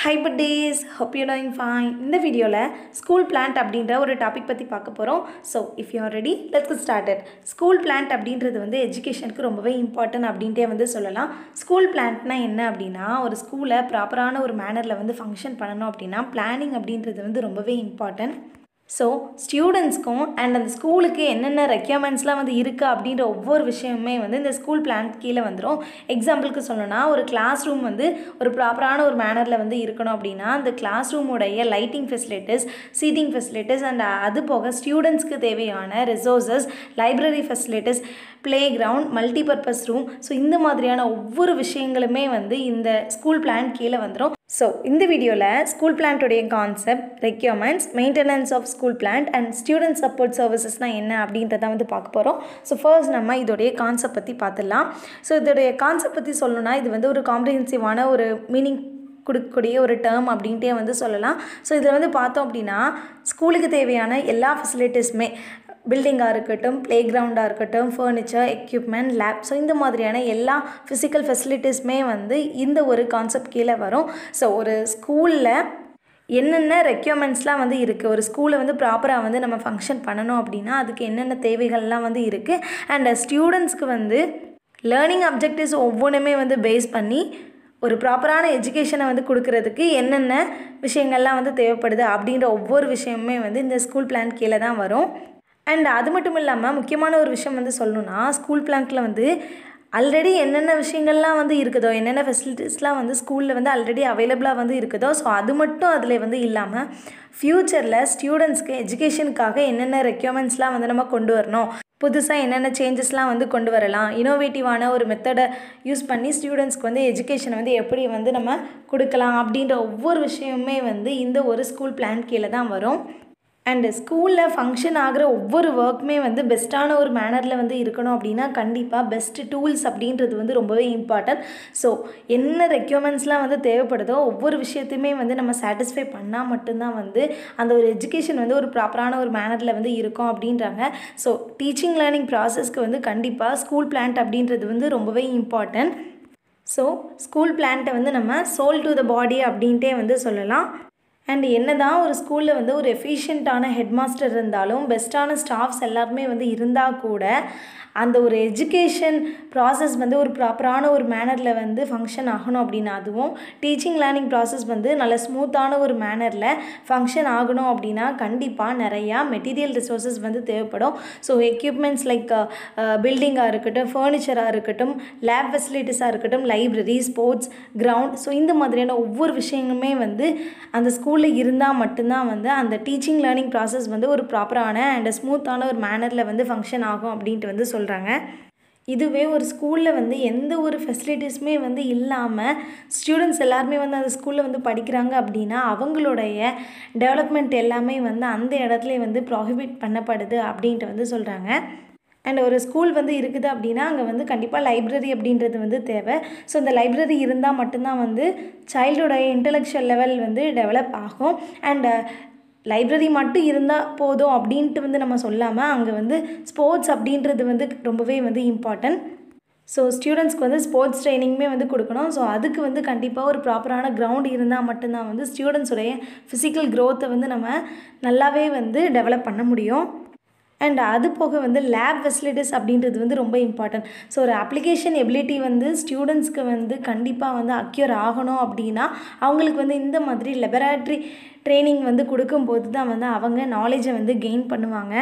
High dears hope you doing fine இந்த வீடியோவில் school plant அப்படின்ற ஒரு டாபிக் பற்றி பார்க்க போகிறோம் so if you are ready let's started school plant அப்படின்றது வந்து எஜுகேஷனுக்கு ரொம்பவே இம்பார்ட்டன்ட் அப்படின்ட்டே வந்து சொல்லலாம் ஸ்கூல் பிளான்ட்னா என்ன அப்படின்னா ஒரு ஸ்கூலை ப்ராப்பரான ஒரு மேனரில் வந்து ஃபங்க்ஷன் பண்ணணும் அப்படின்னா பிளானிங் அப்படின்றது வந்து ரொம்பவே இம்பார்ட்டன்ட் ஸோ ஸ்டூடெண்ட்ஸ்க்கும் அண்ட் அந்த ஸ்கூலுக்கு என்னென்ன ரெக்யர்மெண்ட்ஸ்லாம் வந்து இருக்குது அப்படின்ற ஒவ்வொரு விஷயமுமே வந்து இந்த ஸ்கூல் பிளான் கீழே வந்துடும் எக்ஸாம்பிளுக்கு சொல்லணும்னா ஒரு கிளாஸ் ரூம் வந்து ஒரு ப்ராப்பரான ஒரு மேனரில் வந்து இருக்கணும் அப்படின்னா அந்த கிளாஸ் ரூமோடைய lighting facilities seating facilities and அது போக ஸ்டூடெண்ட்ஸ்க்கு தேவையான resources library facilities playground multipurpose room so இந்த மாதிரியான ஒவ்வொரு விஷயங்களுமே வந்து இந்த ஸ்கூல் பிளான் கீழே வந்துடும் ஸோ இந்த வீடியோவில் ஸ்கூல் பிளான்ட்டுடைய concept requirements maintenance of school plant and student support சர்வீசஸ்னால் என்ன அப்படின்றத வந்து பார்க்க போகிறோம் ஸோ ஃபர்ஸ்ட் நம்ம இதோடைய கான்செப்ட் பற்றி பார்த்துடலாம் ஸோ இதோடைய கான்செப்ட் பற்றி சொல்லணும்னா இது வந்து ஒரு காம்ப்ரிஹென்சிவான ஒரு மீனிங் கொடுக்கக்கூடிய ஒரு டேர்ம் அப்படின்ட்டே வந்து சொல்லலாம் ஸோ இதில் வந்து பார்த்தோம் அப்படின்னா ஸ்கூலுக்கு தேவையான எல்லா ஃபெசிலிட்டிஸுமே பில்டிங்காக இருக்கட்டும் ப்ளே கிரவுண்டாக இருக்கட்டும் ஃபர்னிச்சர் எக்யூப்மெண்ட் லேப் ஸோ இந்த மாதிரியான எல்லா ஃபிசிக்கல் ஃபெசிலிட்டிஸுமே வந்து இந்த ஒரு கான்செப்ட் கீழே வரும் ஸோ ஒரு ஸ்கூலில் என்னென்ன ரெக்யூர்மெண்ட்ஸ்லாம் வந்து இருக்குது ஒரு ஸ்கூலை வந்து ப்ராப்பராக வந்து நம்ம ஃபங்க்ஷன் பண்ணணும் அப்படின்னா அதுக்கு என்னென்ன தேவைகள்லாம் வந்து இருக்குது அண்ட் ஸ்டூடெண்ட்ஸ்க்கு வந்து லேர்னிங் அப்ஜெக்டிவ்ஸ் ஒவ்வொன்றுமே வந்து பேஸ் பண்ணி ஒரு ப்ராப்பரான எஜுகேஷனை வந்து கொடுக்கறதுக்கு என்னென்ன விஷயங்கள்லாம் வந்து தேவைப்படுது அப்படின்ற ஒவ்வொரு விஷயமுமே வந்து இந்த ஸ்கூல் பிளான் கீழே தான் வரும் அண்ட் அது மட்டும் இல்லாமல் முக்கியமான ஒரு விஷயம் வந்து சொல்லணும்னா ஸ்கூல் பிளான்ட்டில் வந்து ஆல்ரெடி என்னென்ன விஷயங்கள்லாம் வந்து இருக்குதோ என்னென்ன ஃபெசிலிட்டிஸ்லாம் வந்து ஸ்கூலில் வந்து ஆல்ரெடி அவைலபிளாக வந்து இருக்குதோ ஸோ அது மட்டும் அதில் வந்து இல்லாமல் ஃப்யூச்சரில் ஸ்டூடெண்ட்ஸ்க்கு எஜுகேஷனுக்காக என்னென்ன ரெக்யூர்மெண்ட்ஸ்லாம் வந்து நம்ம கொண்டு வரணும் புதுசாக என்னென்ன சேஞ்சஸ்லாம் வந்து கொண்டு வரலாம் இனோவேட்டிவான ஒரு மெத்தடை யூஸ் பண்ணி ஸ்டூடெண்ட்ஸ்க்கு வந்து எஜுகேஷனை வந்து எப்படி வந்து நம்ம கொடுக்கலாம் அப்படின்ற ஒவ்வொரு விஷயமுமே வந்து இந்த ஒரு ஸ்கூல் பிளான் கீழே தான் வரும் அண்டு ஸ்கூலில் ஃபங்க்ஷன் ஆகிற ஒவ்வொரு ஒர்க்குமே வந்து பெஸ்ட்டான ஒரு மேனரில் வந்து இருக்கணும் அப்படின்னா கண்டிப்பாக பெஸ்ட்டு டூல்ஸ் அப்படின்றது வந்து ரொம்பவே இம்பார்ட்டன்ட் ஸோ என்ன ரெக்யூர்மெண்ட்ஸ்லாம் வந்து தேவைப்படுதோ ஒவ்வொரு விஷயத்தையுமே வந்து நம்ம சாட்டிஸ்ஃபை பண்ணால் மட்டும்தான் வந்து அந்த ஒரு எஜுகேஷன் வந்து ஒரு ப்ராப்பரான ஒரு மேனரில் வந்து இருக்கும் அப்படின்றாங்க ஸோ டீச்சிங் லேர்னிங் ப்ராசஸ்க்கு வந்து கண்டிப்பாக ஸ்கூல் பிளான்ட் அப்படின்றது வந்து ரொம்பவே இம்பார்ட்டன்ட் ஸோ ஸ்கூல் பிளான்ட்டை வந்து நம்ம சோல் டு த பாடி அப்படின்ட்டே வந்து சொல்லலாம் அண்ட் என்ன தான் ஒரு ஸ்கூலில் வந்து ஒரு எஃபிஷியண்ட்டான ஹெட் மாஸ்டர் இருந்தாலும் பெஸ்ட்டான ஸ்டாஃப்ஸ் எல்லாருமே வந்து இருந்தால் கூட அந்த ஒரு எஜுகேஷன் ப்ராசஸ் வந்து ஒரு ப்ராப்பரான ஒரு மேனரில் வந்து ஃபங்க்ஷன் ஆகணும் அப்படின்னா அதுவும் டீச்சிங் லேர்னிங் ப்ராசஸ் வந்து நல்ல ஸ்மூத்தான ஒரு மேனரில் ஃபங்க்ஷன் ஆகணும் அப்படின்னா கண்டிப்பாக நிறையா மெட்டீரியல் ரிசோர்ஸஸ் வந்து தேவைப்படும் ஸோ எக்யூப்மெண்ட்ஸ் லைக் பில்டிங்காக இருக்கட்டும் ஃபர்னிச்சராக இருக்கட்டும் லேப் ஃபெசிலிட்டிஸாக இருக்கட்டும் லைப்ரரி ஸ்போர்ட்ஸ் கிரவுண்ட் ஸோ இந்த மாதிரியான ஒவ்வொரு விஷயங்களுமே வந்து அந்த ஸ்கூலில் இருந்தால் மட்டும்தான் வந்து அந்த டீச்சிங் லேர்னிங் ப்ராசஸ் வந்து ஒரு ப்ராப்பரான அண்ட் ஸ்மூத்தான ஒரு மேனரில் வந்து ஃபங்க்ஷன் ஆகும் அப்படின்ட்டு வந்து சொல்கிறாங்க இதுவே ஒரு ஸ்கூலில் வந்து எந்த ஒரு ஃபெசிலிட்டிஸுமே வந்து இல்லாமல் ஸ்டூடெண்ட்ஸ் எல்லாருமே வந்து அந்த ஸ்கூலில் வந்து படிக்கிறாங்க அப்படின்னா அவங்களுடைய டெவலப்மெண்ட் எல்லாமே வந்து அந்த இடத்துல வந்து ப்ராஹிபிட் பண்ணப்படுது அப்படின்ட்டு வந்து சொல்கிறாங்க அண்ட் ஒரு ஸ்கூல் வந்து இருக்குது அப்படின்னா அங்கே வந்து கண்டிப்பாக லைப்ரரி அப்படின்றது வந்து தேவை ஸோ இந்த லைப்ரரி இருந்தால் மட்டும்தான் வந்து சைல்டோடைய இன்டலெக்சுவல் லெவல் வந்து டெவலப் ஆகும் அண்ட் லைப்ரரி மட்டும் இருந்தால் போதும் அப்படின்ட்டு வந்து நம்ம சொல்லாமல் அங்கே வந்து ஸ்போர்ட்ஸ் அப்படின்றது வந்து ரொம்பவே வந்து இம்பார்ட்டன்ட் ஸோ ஸ்டூடெண்ட்ஸ்க்கு வந்து ஸ்போர்ட்ஸ் ட்ரைனிங்குமே வந்து கொடுக்கணும் ஸோ அதுக்கு வந்து கண்டிப்பாக ஒரு ப்ராப்பரான கிரவுண்ட் இருந்தால் மட்டும்தான் வந்து ஸ்டூடெண்ட்ஸுடைய ஃபிசிக்கல் க்ரோத்தை வந்து நம்ம நல்லாவே வந்து டெவலப் பண்ண முடியும் அண்ட் அது போக வந்து லேப் ஃபெசிலிட்டிஸ் அப்படின்றது வந்து ரொம்ப இம்பார்ட்டன்ட் ஸோ ஒரு அப்ளிகேஷன் எபிலிட்டி வந்து ஸ்டூடெண்ட்ஸ்க்கு வந்து கண்டிப்பாக வந்து அக்யூர் ஆகணும் அப்படின்னா அவங்களுக்கு வந்து இந்த மாதிரி லெபரேட்ரி ட்ரைனிங் வந்து கொடுக்கும்போது தான் வந்து அவங்க நாலேஜை வந்து கெயின் பண்ணுவாங்க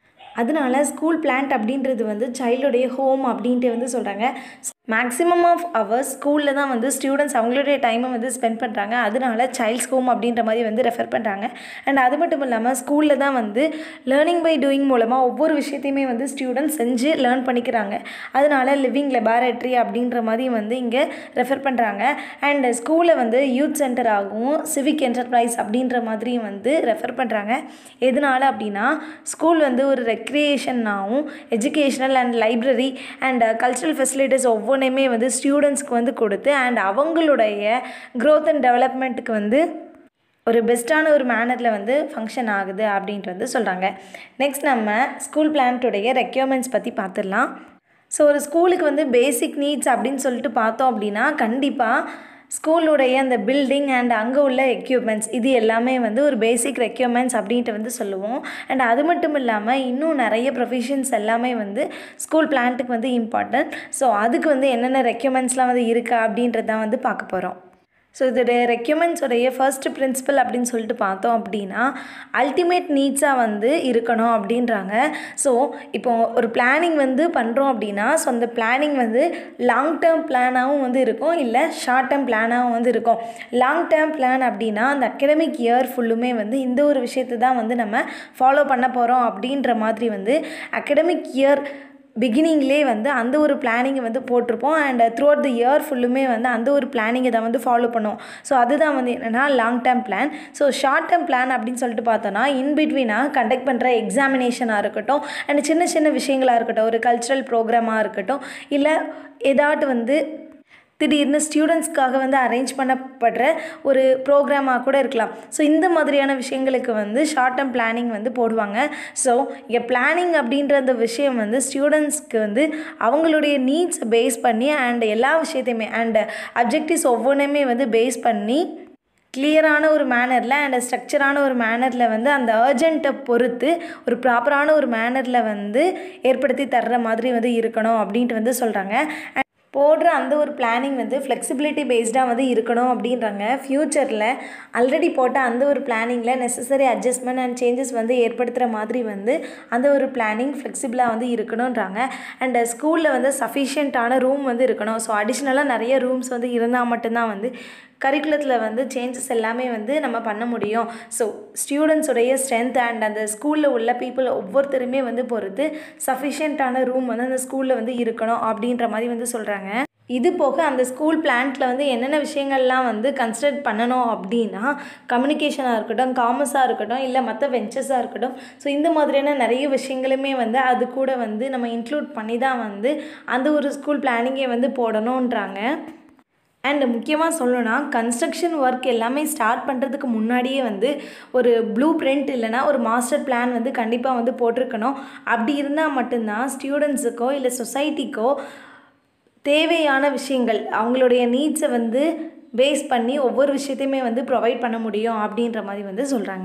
அதனால ஸ்கூல் பிளான்ட் அப்படின்றது வந்து சைல்டுடைய ஹோம் அப்படின்ட்டு வந்து சொல்கிறாங்க மேக்ஸிமம் ஆஃப் ஹவர்ஸ் ஸ்கூலில் தான் வந்து ஸ்டூடெண்ட்ஸ் அவங்களுடைய டைமை வந்து ஸ்பெண்ட் பண்ணுறாங்க அதனால சைல்ட்ஸ் ஹோம் அப்படின்ற மாதிரி வந்து ரெஃபர் பண்ணுறாங்க அண்ட் அது மட்டும் இல்லாமல் ஸ்கூலில் தான் வந்து லேர்னிங் பை டூயிங் மூலமாக ஒவ்வொரு விஷயத்தையுமே வந்து ஸ்டூடெண்ட்ஸ் செஞ்சு லேர்ன் பண்ணிக்கிறாங்க அதனால லிவிங் லெபார்ட்ரி அப்படின்ற மாதிரி வந்து இங்கே ரெஃபர் பண்ணுறாங்க அண்ட் ஸ்கூலை வந்து யூத் சென்டராகவும் சிவிக் என்டர்பிரைஸ் அப்படின்ற மாதிரியும் வந்து ரெஃபர் பண்ணுறாங்க எதனால அப்படின்னா ஸ்கூல் வந்து ஒரு ரெக்ரியேஷனாகவும் educational and library and cultural facilities ஒவ்வொன்றையுமே வந்து ஸ்டூடெண்ட்ஸ்க்கு வந்து கொடுத்து அண்ட் அவங்களுடைய க்ரோத் அண்ட் டெவலப்மெண்ட்டுக்கு வந்து ஒரு பெஸ்ட்டான ஒரு மேனரில் வந்து ஃபங்க்ஷன் ஆகுது அப்படின்ட்டு வந்து சொல்கிறாங்க நெக்ஸ்ட் நம்ம ஸ்கூல் பிளான்ட்டுடைய ரெக்யூர்மெண்ட்ஸ் பற்றி பார்த்துடலாம் ஸோ ஒரு ஸ்கூலுக்கு வந்து பேசிக் நீட்ஸ் அப்படின்னு சொல்லிட்டு பார்த்தோம் அப்படின்னா கண்டிப்பாக ஸ்கூலுடைய அந்த பில்டிங் அண்ட் அங்கே உள்ள எக்யூப்மெண்ட்ஸ் இது எல்லாமே வந்து ஒரு பேசிக் ரெக்யூப்மெண்ட்ஸ் அப்படின்ட்டு வந்து சொல்லுவோம் அண்ட் அது மட்டும் இல்லாமல் இன்னும் நிறைய ப்ரொஃபிஷன்ஸ் எல்லாமே வந்து ஸ்கூல் பிளான்ட்டுக்கு வந்து இம்பார்ட்டன்ட் ஸோ அதுக்கு வந்து என்னென்ன ரெக்யூப்மெண்ட்ஸ்லாம் வந்து இருக்கா அப்படின்றது தான் வந்து பார்க்க போகிறோம் ஸோ இதோடைய ரெக்யூமெண்ட்ஸோடைய ஃபர்ஸ்ட் பிரின்சிபல் அப்படின்னு சொல்லிட்டு பார்த்தோம் அப்படின்னா அல்டிமேட் நீட்ஸாக வந்து இருக்கணும் அப்படின்றாங்க ஸோ இப்போ ஒரு பிளானிங் வந்து பண்ணுறோம் அப்படின்னா ஸோ அந்த பிளானிங் வந்து லாங் டேர்ம் பிளானாகவும் வந்து இருக்கும் இல்லை ஷார்ட் டேர்ம் பிளானாகவும் வந்து இருக்கும் லாங் டேர்ம் பிளான் அப்படின்னா அந்த அகடமிக் இயர் ஃபுல்லுமே வந்து இந்த ஒரு விஷயத்தை தான் வந்து நம்ம ஃபாலோ பண்ண போகிறோம் அப்படின்ற மாதிரி வந்து அகடமிக் இயர் பிகினிங்லேயே வந்து அந்த ஒரு பிளானிங்கை வந்து போட்டிருப்போம் and throughout the year ஃபுல்லுமே வந்து அந்த ஒரு பிளானிங்கை தான் வந்து ஃபாலோ பண்ணுவோம் ஸோ அதுதான் வந்து என்னென்னா long term plan so short term plan அப்படின்னு சொல்லிட்டு பார்த்தோன்னா இன் பிட்வீனாக கண்டக்ட் பண்ணுற எக்ஸாமினேஷனாக இருக்கட்டும் அண்ட் சின்ன சின்ன விஷயங்களாக இருக்கட்டும் ஒரு கல்ச்சுரல் ப்ரோக்ராமாக இருக்கட்டும் இல்லை ஏதாட்டு வந்து திடீர்னு ஸ்டூடெண்ட்ஸ்க்காக வந்து அரேஞ்ச் பண்ணப்படுற ஒரு ப்ரோக்ராமாக கூட இருக்கலாம் ஸோ இந்த மாதிரியான விஷயங்களுக்கு வந்து ஷார்ட் டேர்ம் பிளானிங் வந்து போடுவாங்க ஸோ இங்கே பிளானிங் அப்படின்ற அந்த விஷயம் வந்து ஸ்டூடெண்ட்ஸ்க்கு வந்து அவங்களுடைய நீட்ஸை பேஸ் பண்ணி அண்ட் எல்லா விஷயத்தையுமே அண்ட் அப்ஜெக்டிவ்ஸ் ஒவ்வொன்றுமே வந்து பேஸ் பண்ணி கிளியரான ஒரு மேனரில் அண்ட் ஸ்ட்ரக்சரான ஒரு மேனரில் வந்து அந்த அர்ஜென்ட்டை பொறுத்து ஒரு ப்ராப்பரான ஒரு மேனரில் வந்து ஏற்படுத்தி தர்ற மாதிரி வந்து இருக்கணும் அப்படின்ட்டு வந்து சொல்கிறாங்க போடுற அந்த ஒரு பிளானிங் வந்து ஃப்ளெக்சிபிலிட்டி பேஸ்டாக வந்து இருக்கணும் அப்படின்றாங்க ஃப்யூச்சரில் ஆல்ரெடி போட்ட அந்த ஒரு பிளானிங்கில் நெசசரி அட்ஜஸ்ட்மெண்ட் அண்ட் சேஞ்சஸ் வந்து ஏற்படுத்துகிற மாதிரி வந்து அந்த ஒரு பிளானிங் ஃப்ளெக்சிபிளாக வந்து இருக்கணுன்றாங்க அண்ட் ஸ்கூலில் வந்து சஃபிஷியண்ட்டான ரூம் வந்து இருக்கணும் ஸோ அடிஷ்னலாக நிறைய ரூம்ஸ் வந்து இருந்தால் மட்டும்தான் வந்து கரிக்குலத்தில் வந்து சேஞ்சஸ் எல்லாமே வந்து நம்ம பண்ண முடியும் ஸோ ஸ்டூடெண்ட்ஸுடைய ஸ்ட்ரென்த் அண்ட் அந்த ஸ்கூலில் உள்ள பீப்புள் ஒவ்வொருத்தருமே வந்து பொறுத்து சஃபிஷியண்ட்டான ரூம் வந்து அந்த ஸ்கூலில் வந்து இருக்கணும் அப்படின்ற மாதிரி வந்து சொல்கிறாங்க இது போக அந்த ஸ்கூல் பிளான்ட்டில் வந்து என்னென்ன விஷயங்கள்லாம் வந்து கன்சிடர் பண்ணணும் அப்படின்னா கம்யூனிகேஷனாக இருக்கட்டும் காமர்ஸாக இருக்கட்டும் இல்லை மற்ற வெஞ்சர்ஸாக இருக்கட்டும் ஸோ இந்த மாதிரியான நிறைய விஷயங்களுமே வந்து அது கூட வந்து நம்ம இன்க்ளூட் பண்ணி தான் வந்து அந்த ஒரு ஸ்கூல் பிளானிங்கை வந்து போடணுன்றாங்க அண்ட் முக்கியமாக சொல்லணும்னா கன்ஸ்ட்ரக்ஷன் ஒர்க் எல்லாமே ஸ்டார்ட் பண்ணுறதுக்கு முன்னாடியே வந்து ஒரு ப்ளூ பிரிண்ட் இல்லைனா ஒரு மாஸ்டர் பிளான் வந்து கண்டிப்பாக வந்து போட்டிருக்கணும் அப்படி இருந்தால் மட்டும்தான் ஸ்டூடெண்ட்ஸுக்கோ இல்லை சொசைட்டிக்கோ தேவையான விஷயங்கள் அவங்களுடைய நீட்ஸை வந்து பேஸ் பண்ணி ஒவ்வொரு விஷயத்தையுமே வந்து ப்ரொவைட் பண்ண முடியும் அப்படின்ற மாதிரி வந்து சொல்கிறாங்க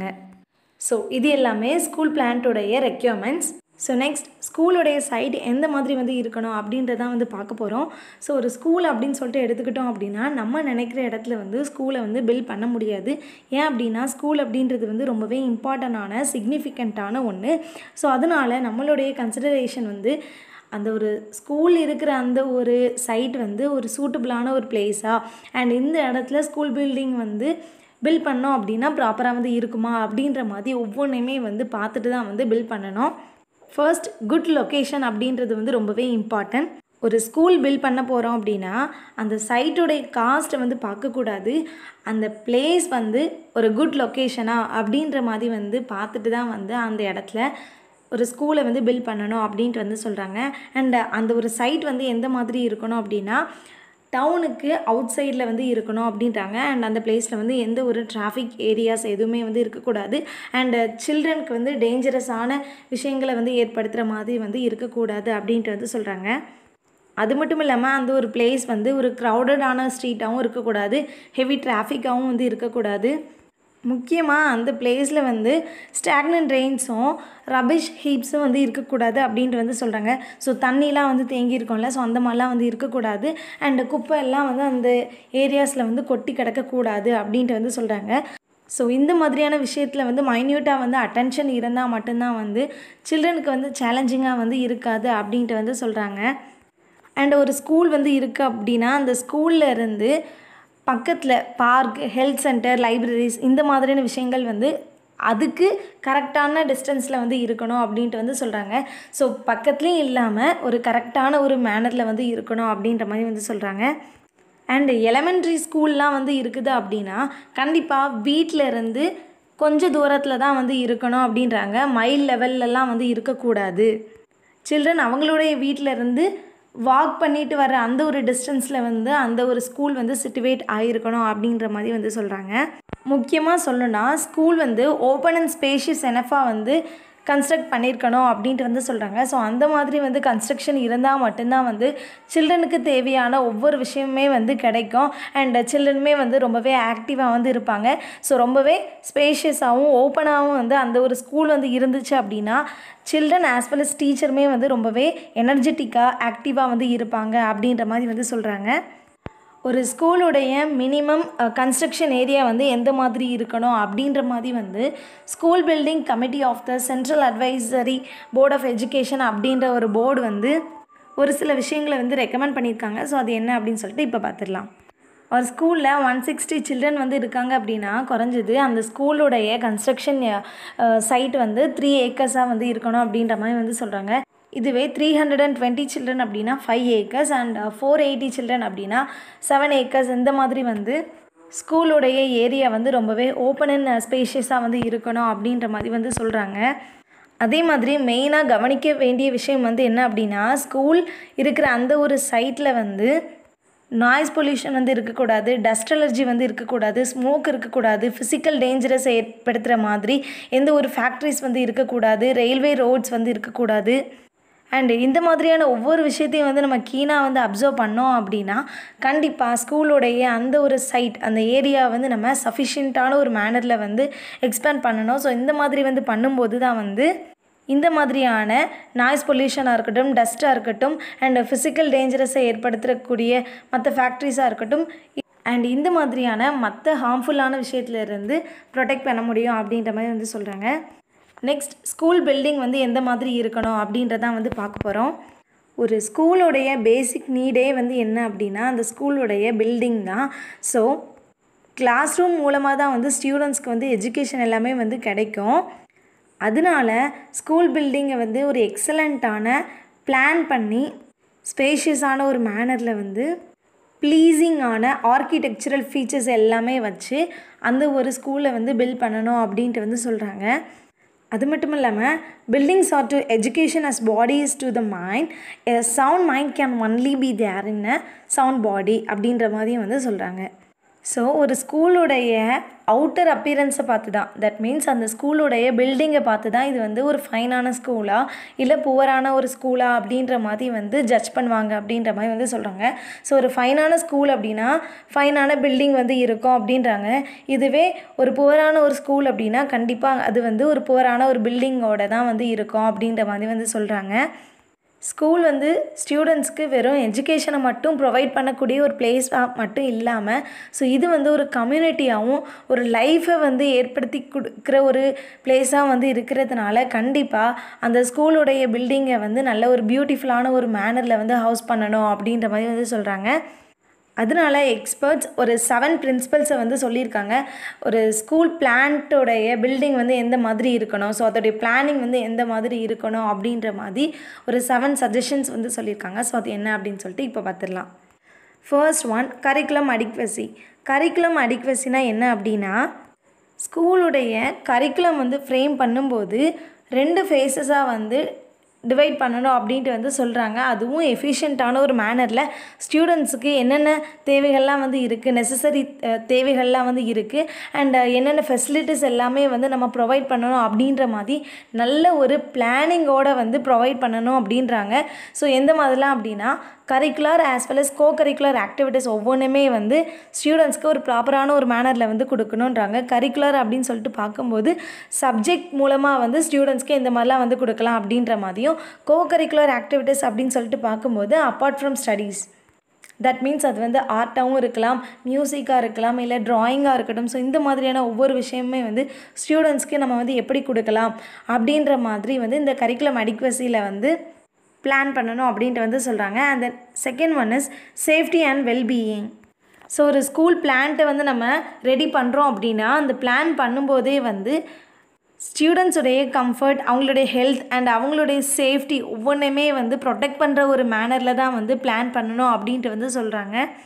ஸோ இது எல்லாமே ஸ்கூல் பிளான்ட்டோடைய ரெக்யூர்மெண்ட்ஸ் ஸோ நெக்ஸ்ட் ஸ்கூலுடைய சைடு எந்த மாதிரி வந்து இருக்கணும் அப்படின்றதான் வந்து பார்க்க போகிறோம் ஸோ ஒரு ஸ்கூல் அப்படின்னு சொல்லிட்டு எடுத்துக்கிட்டோம் அப்படின்னா நம்ம நினைக்கிற இடத்துல வந்து ஸ்கூலை வந்து பில்ட் பண்ண முடியாது ஏன் அப்படின்னா ஸ்கூல் அப்படின்றது வந்து ரொம்பவே இம்பார்ட்டண்டான சிக்னிஃபிகண்ட்டான ஒன்று ஸோ அதனால் நம்மளுடைய கன்சிடரேஷன் வந்து அந்த ஒரு ஸ்கூல் இருக்கிற அந்த ஒரு சைட் வந்து ஒரு சூட்டபிளான ஒரு பிளேஸாக அண்ட் இந்த இடத்துல ஸ்கூல் பில்டிங் வந்து பில்ட் பண்ணோம் அப்படின்னா ப்ராப்பராக வந்து இருக்குமா அப்படின்ற மாதிரி ஒவ்வொன்றையுமே வந்து பார்த்துட்டு தான் வந்து பில்ட் பண்ணணும் ஃபர்ஸ்ட் குட் லொக்கேஷன் அப்படின்றது வந்து ரொம்பவே இம்பார்ட்டன்ட் ஒரு ஸ்கூல் பில்ட் பண்ண போகிறோம் அப்படின்னா அந்த சைட்டுடைய காஸ்ட்டை வந்து பார்க்கக்கூடாது அந்த பிளேஸ் வந்து ஒரு குட் லொக்கேஷனா அப்படின்ற மாதிரி வந்து பார்த்துட்டு தான் வந்து அந்த இடத்துல ஒரு ஸ்கூலை வந்து பில்ட் பண்ணணும் அப்படின்ட்டு வந்து சொல்கிறாங்க அண்ட் அந்த ஒரு சைட் வந்து எந்த மாதிரி இருக்கணும் அப்படின்னா டவுனுக்கு அவுட் சைடில் வந்து இருக்கணும் அப்படின்றாங்க அண்ட் அந்த பிளேஸில் வந்து எந்த ஒரு டிராஃபிக் ஏரியாஸ் எதுவுமே வந்து இருக்கக்கூடாது அண்டு சில்ட்ரனுக்கு வந்து டேஞ்சரஸான விஷயங்களை வந்து ஏற்படுத்துகிற மாதிரி வந்து இருக்கக்கூடாது அப்படின்ட்டு வந்து சொல்கிறாங்க அது மட்டும் இல்லாமல் அந்த ஒரு பிளேஸ் வந்து ஒரு க்ரௌடடான ஸ்ட்ரீட்டாகவும் இருக்கக்கூடாது ஹெவி டிராஃபிக்காகவும் வந்து இருக்கக்கூடாது முக்கியமாக அந்த பிளேஸில் வந்து ஸ்டாக்னன் ரெயின்ஸும் ரபிஷ் ஹீப்ஸும் வந்து இருக்கக்கூடாது அப்படின்ட்டு வந்து சொல்கிறாங்க ஸோ தண்ணிலாம் வந்து தேங்கி இருக்கும்ல ஸோ அந்த மாதிரிலாம் வந்து இருக்கக்கூடாது அண்டு குப்பை எல்லாம் வந்து அந்த ஏரியாஸில் வந்து கொட்டி கிடக்கக்கூடாது அப்படின்ட்டு வந்து சொல்கிறாங்க ஸோ இந்த மாதிரியான விஷயத்தில் வந்து மைன்யூட்டாக வந்து அட்டென்ஷன் இருந்தால் மட்டும்தான் வந்து சில்ட்ரனுக்கு வந்து சேலஞ்சிங்காக வந்து இருக்காது அப்படின்ட்டு வந்து சொல்கிறாங்க அண்ட் ஒரு ஸ்கூல் வந்து இருக்குது அப்படின்னா அந்த ஸ்கூலில் இருந்து பக்கத்தில் பார்க் ஹெல்த் சென்டர் லைப்ரரிஸ் இந்த மாதிரியான விஷயங்கள் வந்து அதுக்கு கரெக்டான டிஸ்டன்ஸில் வந்து இருக்கணும் அப்படின்ட்டு வந்து சொல்கிறாங்க ஸோ பக்கத்துலேயும் இல்லாமல் ஒரு கரெக்டான ஒரு மேனரில் வந்து இருக்கணும் அப்படின்ற மாதிரி வந்து சொல்கிறாங்க அண்டு எலமெண்ட்ரி ஸ்கூல்லாம் வந்து இருக்குது அப்படின்னா கண்டிப்பாக வீட்டில் இருந்து கொஞ்சம் தூரத்தில் தான் வந்து இருக்கணும் அப்படின்றாங்க மைல் லெவல்லலாம் வந்து இருக்கக்கூடாது சில்ட்ரன் அவங்களுடைய வீட்டில் இருந்து வாக் பண்ணிட்டு வர அந்த ஒரு டிஸ்டன்ஸில் வந்து அந்த ஒரு ஸ்கூல் வந்து சிட்டுவேட் ஆகிருக்கணும் அப்படின்ற மாதிரி வந்து சொல்கிறாங்க முக்கியமாக சொல்லணும்னா ஸ்கூல் வந்து ஓப்பன் அண்ட் ஸ்பேஷியஸ் எனஃபாக வந்து கன்ஸ்ட்ரக்ட் பண்ணியிருக்கணும் அப்படின்ட்டு வந்து சொல்கிறாங்க ஸோ அந்த மாதிரி வந்து கன்ஸ்ட்ரக்ஷன் இருந்தால் மட்டும்தான் வந்து சில்ட்ரனுக்கு தேவையான ஒவ்வொரு விஷயமுமே வந்து கிடைக்கும் அண்ட் சில்ட்ரனுமே வந்து ரொம்பவே ஆக்டிவாக வந்து இருப்பாங்க ஸோ ரொம்பவே ஸ்பேஷியஸாகவும் ஓப்பனாகவும் வந்து அந்த ஒரு ஸ்கூல் வந்து இருந்துச்சு அப்படின்னா சில்ட்ரன் ஆஸ் வெல் அஸ் டீச்சருமே வந்து ரொம்பவே எனர்ஜெட்டிக்காக ஆக்டிவாக வந்து இருப்பாங்க அப்படின்ற மாதிரி வந்து சொல்கிறாங்க ஒரு ஸ்கூலுடைய மினிமம் கன்ஸ்ட்ரக்ஷன் ஏரியா வந்து எந்த மாதிரி இருக்கணும் அப்படின்ற மாதிரி வந்து school building committee of the central advisory board of education அப்படின்ற ஒரு போர்டு வந்து ஒரு சில விஷயங்களை வந்து ரெக்கமெண்ட் பண்ணியிருக்காங்க ஸோ அது என்ன அப்படின்னு சொல்லிட்டு இப்போ பார்த்துடலாம் ஒரு ஸ்கூலில் ஒன் சிக்ஸ்டி சில்ட்ரன் வந்து இருக்காங்க அப்படின்னா குறைஞ்சது அந்த ஸ்கூலுடைய கன்ஸ்ட்ரக்ஷன் சைட் வந்து த்ரீ ஏக்கர்ஸாக வந்து இருக்கணும் அப்படின்ற மாதிரி வந்து சொல்கிறாங்க இதுவே three hundred and twenty children அப்படின்னா five acres and four eighty children அப்படின்னா செவன் ஏக்கர்ஸ் இந்த மாதிரி வந்து ஸ்கூலுடைய ஏரியா வந்து ரொம்பவே ஓப்பன் அண்ட் ஸ்பேஷியஸாக வந்து இருக்கணும் அப்படின்ற மாதிரி வந்து சொல்கிறாங்க அதே மாதிரி மெயினாக கவனிக்க வேண்டிய விஷயம் வந்து என்ன அப்படின்னா ஸ்கூல் இருக்கிற அந்த ஒரு சைட்டில் வந்து நாய்ஸ் பொல்யூஷன் வந்து இருக்கக்கூடாது டஸ்ட் அலர்ஜி வந்து இருக்கக்கூடாது ஸ்மோக் இருக்கக்கூடாது ஃபிசிக்கல் டேஞ்சரஸ் ஏற்படுத்துகிற மாதிரி எந்த ஒரு ஃபேக்ட்ரிஸ் வந்து இருக்கக்கூடாது ரயில்வே ரோட்ஸ் வந்து இருக்கக்கூடாது அண்டு இந்த மாதிரியான ஒவ்வொரு விஷயத்தையும் வந்து நம்ம கீனாக வந்து அப்சர்வ் பண்ணோம் அப்படின்னா கண்டிப்பாக ஸ்கூலோடைய அந்த ஒரு சைட் அந்த ஏரியா வந்து நம்ம சஃபிஷியண்ட்டான ஒரு மேனரில் வந்து எக்ஸ்பேண்ட் பண்ணணும் ஸோ இந்த மாதிரி வந்து பண்ணும்போது தான் வந்து இந்த மாதிரியான நாய்ஸ் பொல்யூஷனாக இருக்கட்டும் டஸ்ட்டாக இருக்கட்டும் அண்ட் ஃபிசிக்கல் டேஞ்சரஸை ஏற்படுத்தக்கூடிய மற்ற ஃபேக்ட்ரிஸாக இருக்கட்டும் அண்ட் இந்த மாதிரியான மற்ற ஹார்ம்ஃபுல்லான விஷயத்துலேருந்து ப்ரொடெக்ட் பண்ண முடியும் அப்படின்ற மாதிரி வந்து சொல்கிறாங்க நெக்ஸ்ட் ஸ்கூல் பில்டிங் வந்து எந்த மாதிரி இருக்கணும் அப்படின்றதான் வந்து பார்க்க போகிறோம் ஒரு ஸ்கூலோடைய பேசிக் நீடே வந்து என்ன அப்படின்னா அந்த ஸ்கூலோடைய பில்டிங் தான் ஸோ கிளாஸ் ரூம் மூலமாக தான் வந்து ஸ்டூடெண்ட்ஸ்க்கு வந்து எஜுகேஷன் எல்லாமே வந்து கிடைக்கும் அதனால ஸ்கூல் பில்டிங்கை வந்து ஒரு எக்ஸலண்ட்டான பிளான் பண்ணி ஸ்பேஷியஸான ஒரு மேனரில் வந்து ப்ளீஸிங்கான ஆர்கிடெக்சரல் ஃபீச்சர்ஸ் எல்லாமே வச்சு அந்த ஒரு ஸ்கூலை வந்து பில்ட் பண்ணணும் அப்படின்ட்டு வந்து சொல்கிறாங்க அது மட்டும் இல்லாமல் buildings are to education as body is to the mind a sound mind can only be there in a sound body அப்படின்ற மாதிரியும் வந்து சொல்கிறாங்க ஸோ ஒரு ஸ்கூலுடைய அவுட்டர் அப்பியரன்ஸை பார்த்து தான் தட் மீன்ஸ் அந்த ஸ்கூலுடைய பில்டிங்கை பார்த்து தான் இது வந்து ஒரு ஃபைனான ஸ்கூலா இல்லை புவரான ஒரு ஸ்கூலா அப்படின்ற மாதிரி வந்து ஜட்ஜ் பண்ணுவாங்க அப்படின்ற மாதிரி வந்து சொல்கிறாங்க ஸோ ஒரு ஃபைனான ஸ்கூல் அப்படின்னா ஃபைனான பில்டிங் வந்து இருக்கும் அப்படின்றாங்க இதுவே ஒரு புவரான ஒரு ஸ்கூல் அப்படின்னா கண்டிப்பாக அது வந்து ஒரு புவரான ஒரு பில்டிங்கோட தான் வந்து இருக்கும் அப்படின்ற மாதிரி வந்து சொல்கிறாங்க ஸ்கூல் வந்து ஸ்டூடெண்ட்ஸ்க்கு வெறும் எஜுகேஷனை மட்டும் ப்ரொவைட் பண்ணக்கூடிய ஒரு பிளேஸாக மட்டும் இல்லாமல் ஸோ இது வந்து ஒரு கம்யூனிட்டியாகவும் ஒரு லைஃப்பை வந்து ஏற்படுத்தி கொடுக்குற ஒரு பிளேஸாக வந்து இருக்கிறதுனால கண்டிப்பாக அந்த ஸ்கூலுடைய பில்டிங்கை வந்து நல்ல ஒரு பியூட்டிஃபுல்லான ஒரு மேனரில் வந்து ஹவுஸ் பண்ணணும் அப்படின்ற மாதிரி வந்து சொல்கிறாங்க அதனால எக்ஸ்பர்ட்ஸ் ஒரு செவன் பிரின்சிபல்ஸை வந்து சொல்லியிருக்காங்க ஒரு ஸ்கூல் பிளான்ட்டோடைய பில்டிங் வந்து எந்த மாதிரி இருக்கணும் ஸோ அதோடைய பிளானிங் வந்து எந்த மாதிரி இருக்கணும் அப்படின்ற மாதிரி ஒரு செவன் சஜஷன்ஸ் வந்து சொல்லியிருக்காங்க ஸோ அது என்ன அப்படின்னு சொல்லிட்டு இப்போ பார்த்துடலாம் first one curriculum adequacy curriculum அடிக்வசினா என்ன அப்படின்னா ஸ்கூலுடைய கரிக்குலம் வந்து ஃப்ரேம் பண்ணும்போது ரெண்டு ஃபேஸஸாக வந்து டிவைட் பண்ணணும் அப்படின்ட்டு வந்து சொல்கிறாங்க அதுவும் எஃபிஷியண்ட்டான ஒரு மேனரில் ஸ்டூடெண்ட்ஸுக்கு என்னென்ன தேவைகள்லாம் வந்து இருக்குது நெசசரி தேவைகள்லாம் வந்து இருக்குது அண்ட் என்னென்ன ஃபெசிலிட்டிஸ் எல்லாமே வந்து நம்ம ப்ரொவைட் பண்ணணும் அப்படின்ற மாதிரி நல்ல ஒரு பிளானிங்கோடு வந்து ப்ரொவைட் பண்ணணும் அப்படின்றாங்க ஸோ எந்த மாதிரிலாம் அப்படின்னா curricular as well as co curricular activities ஒவ்வொன்றுமே வந்து ஸ்டூடெண்ட்ஸ்க்கு ஒரு ப்ராப்பரான ஒரு மேனரில் வந்து கொடுக்கணுன்றாங்க கரிக்குலர் அப்படின்னு சொல்லிட்டு பார்க்கும்போது சப்ஜெக்ட் மூலமாக வந்து ஸ்டூடெண்ட்ஸ்க்கு இந்த மாதிரிலாம் வந்து கொடுக்கலாம் அப்படின்ற மாதிரியும் கோ கரிக்குலர் ஆக்டிவிட்டீஸ் அப்படின்னு சொல்லிட்டு பார்க்கும்போது apart from studies that means அது வந்து ஆர்ட்டாகவும் இருக்கலாம் மியூசிக்காக இருக்கலாம் இல்லை ட்ராயிங்காக இருக்கட்டும் ஸோ இந்த மாதிரியான ஒவ்வொரு விஷயமுமே வந்து ஸ்டூடெண்ட்ஸ்க்கு நம்ம வந்து எப்படி கொடுக்கலாம் அப்படின்ற மாதிரி வந்து இந்த கரிக்குலம் அடிக்வசியில் வந்து பிளான் பண்ணணும் அப்படின்ட்டு வந்து சொல்கிறாங்க and then second one is safety and wellbeing so ஒரு ஸ்கூல் பிளான்ட்டை வந்து நம்ம ரெடி பண்ணுறோம் அப்படின்னா அந்த பிளான் பண்ணும்போதே வந்து ஸ்டூடெண்ட்ஸுடைய கம்ஃபர்ட் அவங்களுடைய ஹெல்த் அண்ட் அவங்களுடைய சேஃப்டி ஒவ்வொன்றுமே வந்து ப்ரொடெக்ட் பண்ணுற ஒரு மேனரில் தான் வந்து பிளான் பண்ணணும் அப்படின்ட்டு வந்து சொல்கிறாங்க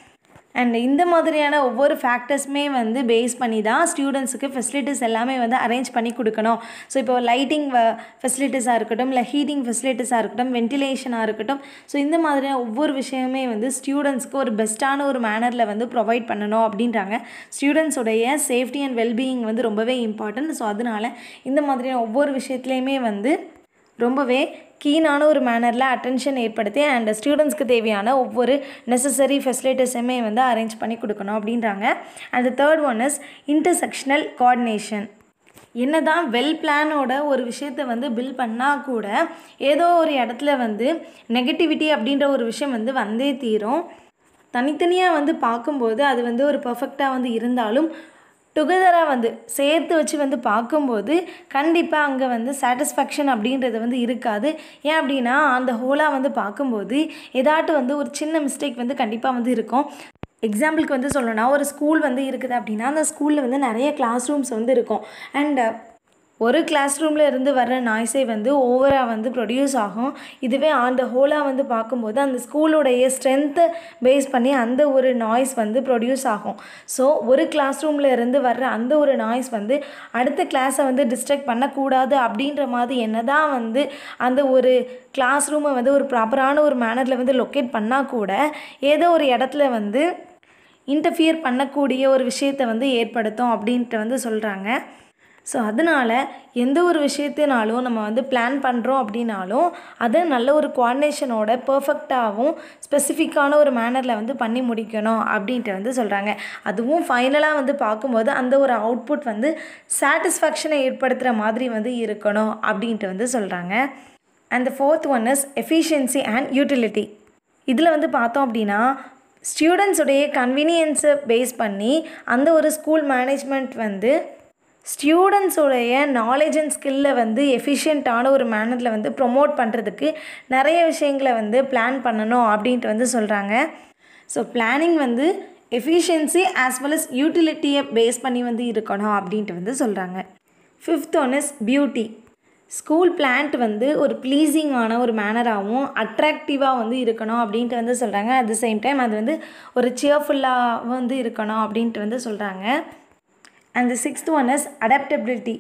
அண்ட் இந்த மாதிரியான ஒவ்வொரு ஃபேக்டர்ஸுமே வந்து பேஸ் பண்ணி தான் ஸ்டூடெண்ட்ஸுக்கு ஃபெசிலிட்டிஸ் எல்லாமே வந்து அரேஞ்ச் பண்ணி கொடுக்கணும் ஸோ இப்போ லைட்டிங் ஃபெசிலிட்டிஸாக இருக்கட்டும் இல்லை ஹீட்டிங் ஃபெசிலிட்டிஸாக இருக்கட்டும் வென்டிலேஷனாக இருக்கட்டும் ஸோ இந்த மாதிரியான ஒவ்வொரு விஷயமே வந்து ஸ்டூடெண்ட்ஸ்க்கு ஒரு பெஸ்ட்டான ஒரு மேனரில் வந்து ப்ரொவைட் பண்ணணும் அப்படின்றாங்க ஸ்டூடெண்ட்ஸோடைய சேஃப்டி அண்ட் வெல்பீயிங் வந்து ரொம்பவே இம்பார்ட்டன்ட் ஸோ அதனால் இந்த மாதிரியான ஒவ்வொரு விஷயத்துலையுமே வந்து ரொம்பவே கீனான ஒரு மேனரில் அட்டென்ஷன் ஏற்படுத்தி அண்ட் ஸ்டூடெண்ட்ஸ்க்கு தேவையான ஒவ்வொரு நெசசரி ஃபெசிலிட்டிஸுமே வந்து அரேஞ்ச் பண்ணி கொடுக்கணும் அப்படின்றாங்க and third one is intersectional coordination என்ன தான் வெல் பிளானோட ஒரு விஷயத்தை வந்து பில் பண்ணால் கூட ஏதோ ஒரு இடத்துல வந்து நெகட்டிவிட்டி அப்படின்ற ஒரு விஷயம் வந்து வந்தே தீரும் தனித்தனியாக வந்து பார்க்கும்போது அது வந்து ஒரு பர்ஃபெக்டாக வந்து இருந்தாலும் டுகெதராக வந்து சேர்த்து வச்சு வந்து பார்க்கும்போது கண்டிப்பாக அங்கே வந்து சாட்டிஸ்ஃபேக்ஷன் அப்படின்றது வந்து இருக்காது ஏன் அப்படின்னா அந்த ஹோலாக வந்து பார்க்கும்போது ஏதாட்டு வந்து ஒரு சின்ன மிஸ்டேக் வந்து கண்டிப்பாக வந்து இருக்கும் எக்ஸாம்பிளுக்கு வந்து சொல்லணும்னா ஒரு ஸ்கூல் வந்து இருக்குது அப்படின்னா அந்த ஸ்கூலில் வந்து நிறைய கிளாஸ் ரூம்ஸ் வந்து இருக்கும் அண்ட் ஒரு கிளாஸ் ரூமில் இருந்து வர்ற நாய்ஸே வந்து ஓவராக வந்து ப்ரொடியூஸ் ஆகும் இதுவே அந்த ஹோலாக வந்து பார்க்கும்போது அந்த ஸ்கூலோடைய ஸ்ட்ரென்த்தை பேஸ் பண்ணி அந்த ஒரு நாய்ஸ் வந்து ப்ரொடியூஸ் ஆகும் ஸோ ஒரு கிளாஸ் ரூமில் இருந்து வர்ற அந்த ஒரு நாய்ஸ் வந்து அடுத்த கிளாஸை வந்து டிஸ்ட்ராக்ட் பண்ணக்கூடாது அப்படின்ற மாதிரி என்ன தான் வந்து அந்த ஒரு கிளாஸ் ரூமை வந்து ஒரு ப்ராப்பரான ஒரு மேனரில் வந்து லொக்கேட் பண்ணால் கூட ஏதோ ஒரு இடத்துல வந்து இன்டர்ஃபியர் பண்ணக்கூடிய ஒரு விஷயத்தை வந்து ஏற்படுத்தும் அப்படின்ட்டு வந்து சொல்கிறாங்க ஸோ அதனால் எந்த ஒரு விஷயத்தினாலும் நம்ம வந்து பிளான் பண்ணுறோம் அப்படின்னாலும் அதை நல்ல ஒரு கோஆர்டினேஷனோட பர்ஃபெக்டாகவும் ஸ்பெசிஃபிக்கான ஒரு மேனரில் வந்து பண்ணி முடிக்கணும் அப்படின்ட்டு வந்து சொல்கிறாங்க அதுவும் ஃபைனலாக வந்து பார்க்கும்போது அந்த ஒரு அவுட்புட் வந்து சாட்டிஸ்ஃபேக்ஷனை ஏற்படுத்துகிற மாதிரி வந்து இருக்கணும் அப்படின்ட்டு வந்து சொல்கிறாங்க and fourth one is efficiency and utility இதில் வந்து பார்த்தோம் அப்படின்னா ஸ்டூடெண்ட்ஸுடைய கன்வீனியன்ஸை பேஸ் பண்ணி அந்த ஒரு ஸ்கூல் மேனேஜ்மெண்ட் வந்து ஸ்டூடெண்ட்ஸோடைய நாலேஜ் அண்ட் ஸ்கில்லை வந்து எஃபிஷியண்ட்டான ஒரு மேனரில் வந்து ப்ரொமோட் பண்ணுறதுக்கு நிறைய விஷயங்களை வந்து பிளான் பண்ணணும் அப்படின்ட்டு வந்து சொல்கிறாங்க ஸோ பிளானிங் வந்து எஃபிஷியன்சி ஆஸ் வெல் அஸ் யூட்டிலிட்டியை பேஸ் பண்ணி வந்து இருக்கணும் அப்படின்ட்டு வந்து சொல்கிறாங்க fifth one is beauty school plant வந்து ஒரு ப்ளீஸிங்கான ஒரு மேனராகவும் அட்ராக்டிவாக வந்து இருக்கணும் அப்படின்ட்டு வந்து சொல்கிறாங்க அட் த சேம் டைம் அது வந்து ஒரு சியர்ஃபுல்லாக வந்து இருக்கணும் அப்படின்ட்டு வந்து சொல்கிறாங்க and the sixth one is adaptability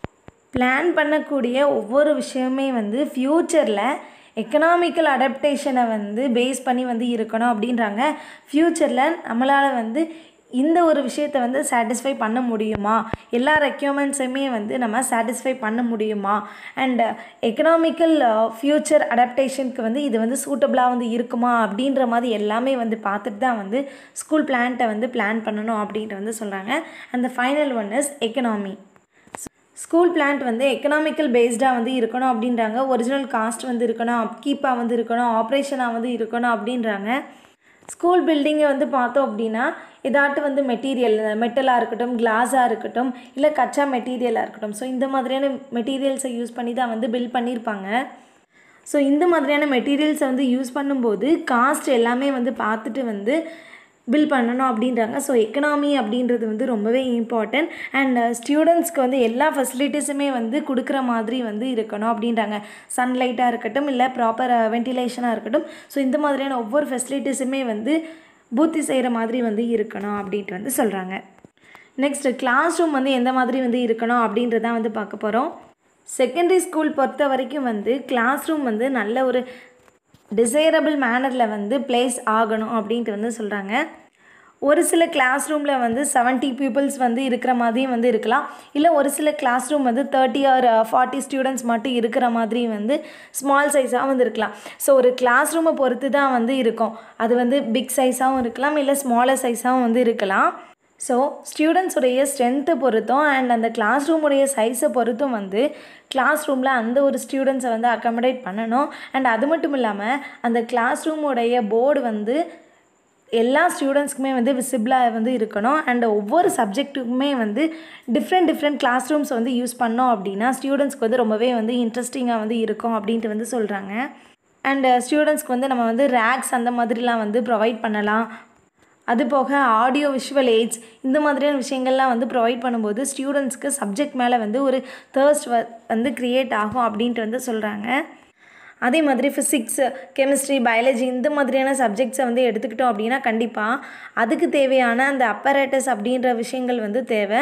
plan பண்ணக்கூடிய ஒவ்வொரு விஷயமே வந்து ஃப்யூச்சரில் எக்கனாமிக்கல் அடாப்டேஷனை வந்து பேஸ் பண்ணி வந்து இருக்கணும் அப்படின்றாங்க ஃப்யூச்சரில் நம்மளால் வந்து இந்த ஒரு விஷயத்தை வந்து சாட்டிஸ்ஃபை பண்ண முடியுமா எல்லா ரெக்யூர்மெண்ட்ஸுமே வந்து நம்ம சாட்டிஸ்ஃபை பண்ண முடியுமா அண்ட் எக்கனாமிக்கல் ஃப்யூச்சர் அடாப்டேஷனுக்கு வந்து இது வந்து சூட்டபிளாக வந்து இருக்குமா அப்படின்ற மாதிரி எல்லாமே வந்து பார்த்துட்டு தான் வந்து ஸ்கூல் பிளான்ட்டை வந்து பிளான் பண்ணணும் அப்படின்ட்டு வந்து சொல்கிறாங்க அந்த final one is economy school plant வந்து எக்கனாமிக்கல் பேஸ்டாக வந்து இருக்கணும் அப்படின்றாங்க ஒரிஜினல் காஸ்ட் வந்து இருக்கணும் அப்கீப்பாக வந்து இருக்கணும் ஆப்ரேஷனாக வந்து இருக்கணும் அப்படின்றாங்க ஸ்கூல் பில்டிங்கை வந்து பார்த்தோம் அப்படின்னா ஏதாட்டு வந்து மெட்டீரியல் மெட்டலாக இருக்கட்டும் கிளாஸாக இருக்கட்டும் இல்லை கச்சா மெட்டீரியலாக இருக்கட்டும் ஸோ இந்த மாதிரியான மெட்டீரியல்ஸை யூஸ் பண்ணி தான் வந்து பில் பண்ணியிருப்பாங்க ஸோ இந்த மாதிரியான மெட்டீரியல்ஸை வந்து யூஸ் பண்ணும்போது காஸ்ட் எல்லாமே வந்து பார்த்துட்டு வந்து பில் பண்ணணும் அப்படின்றாங்க ஸோ எக்கனாமி அப்படின்றது வந்து ரொம்பவே இம்பார்ட்டன்ட் அண்ட் ஸ்டூடெண்ட்ஸ்க்கு வந்து எல்லா ஃபெசிலிட்டிஸுமே வந்து கொடுக்குற மாதிரி வந்து இருக்கணும் அப்படின்றாங்க சன்லைட்டாக இருக்கட்டும் இல்லை ப்ராப்பர் வென்டிலேஷனாக இருக்கட்டும் ஸோ இந்த மாதிரியான ஒவ்வொரு ஃபெசிலிட்டிஸுமே வந்து பூர்த்தி செய்கிற மாதிரி வந்து இருக்கணும் அப்படின்ட்டு வந்து சொல்கிறாங்க நெக்ஸ்ட் கிளாஸ் ரூம் வந்து எந்த மாதிரி வந்து இருக்கணும் அப்படின்றதான் வந்து பார்க்க போகிறோம் செகண்டரி ஸ்கூல் பொறுத்த வரைக்கும் வந்து கிளாஸ் ரூம் வந்து நல்ல ஒரு டிசைரபிள் மேனரில் வந்து பிளேஸ் ஆகணும் அப்படின்ட்டு வந்து சொல்கிறாங்க ஒரு சில கிளாஸ் ரூமில் வந்து செவன்ட்டி பீப்புள்ஸ் வந்து இருக்கிற மாதிரியும் வந்து இருக்கலாம் இல்லை ஒரு சில கிளாஸ் ரூம் வந்து தேர்ட்டி ஆர் ஃபார்ட்டி ஸ்டூடெண்ட்ஸ் மட்டும் இருக்கிற மாதிரி வந்து ஸ்மால் சைஸாக வந்து இருக்கலாம் ஸோ ஒரு கிளாஸ் ரூமை பொறுத்து தான் வந்து இருக்கும் அது வந்து பிக் சைஸாகவும் இருக்கலாம் இல்லை ஸ்மாலர் சைஸாகவும் வந்து இருக்கலாம் ஸோ ஸ்டூடெண்ட்ஸுடைய ஸ்ட்ரென்த்தை பொறுத்தும் அண்ட் அந்த கிளாஸ் ரூமுடைய சைஸை பொறுத்தும் வந்து கிளாஸ் ரூமில் அந்த ஒரு ஸ்டூடெண்ட்ஸை வந்து அக்கமடேட் பண்ணணும் அண்ட் அது மட்டும் இல்லாமல் அந்த கிளாஸ் ரூமுடைய போர்டு வந்து எல்லா ஸ்டூடெண்ட்ஸ்க்குமே வந்து விசிபிளாக வந்து இருக்கணும் அண்ட் ஒவ்வொரு சப்ஜெக்ட்டுக்குமே வந்து டிஃப்ரெண்ட் டிஃப்ரெண்ட் கிளாஸ் ரூம்ஸ் வந்து யூஸ் பண்ணோம் அப்படின்னா ஸ்டூடெண்ட்ஸ்க்கு வந்து ரொம்பவே வந்து இன்ட்ரெஸ்டிங்காக வந்து இருக்கும் அப்படின்ட்டு வந்து சொல்கிறாங்க அண்ட் ஸ்டூடெண்ட்ஸ்க்கு வந்து நம்ம வந்து ரேக்ஸ் அந்த மாதிரிலாம் வந்து ப்ரொவைட் பண்ணலாம் அது போக ஆடியோ விஷுவல் எய்ட்ஸ் இந்த மாதிரியான விஷயங்கள்லாம் வந்து ப்ரொவைட் பண்ணும்போது ஸ்டூடெண்ட்ஸ்க்கு சப்ஜெக்ட் மேலே வந்து ஒரு தேர்ஸ்ட் வந்து க்ரியேட் ஆகும் அப்படின்ட்டு வந்து சொல்கிறாங்க அதே மாதிரி ஃபிசிக்ஸ் கெமிஸ்ட்ரி பயாலஜி இந்த மாதிரியான சப்ஜெக்ட்ஸை வந்து எடுத்துக்கிட்டோம் அப்படின்னா கண்டிப்பாக அதுக்கு தேவையான அந்த அப்பரேட்டஸ் அப்படின்ற விஷயங்கள் வந்து தேவை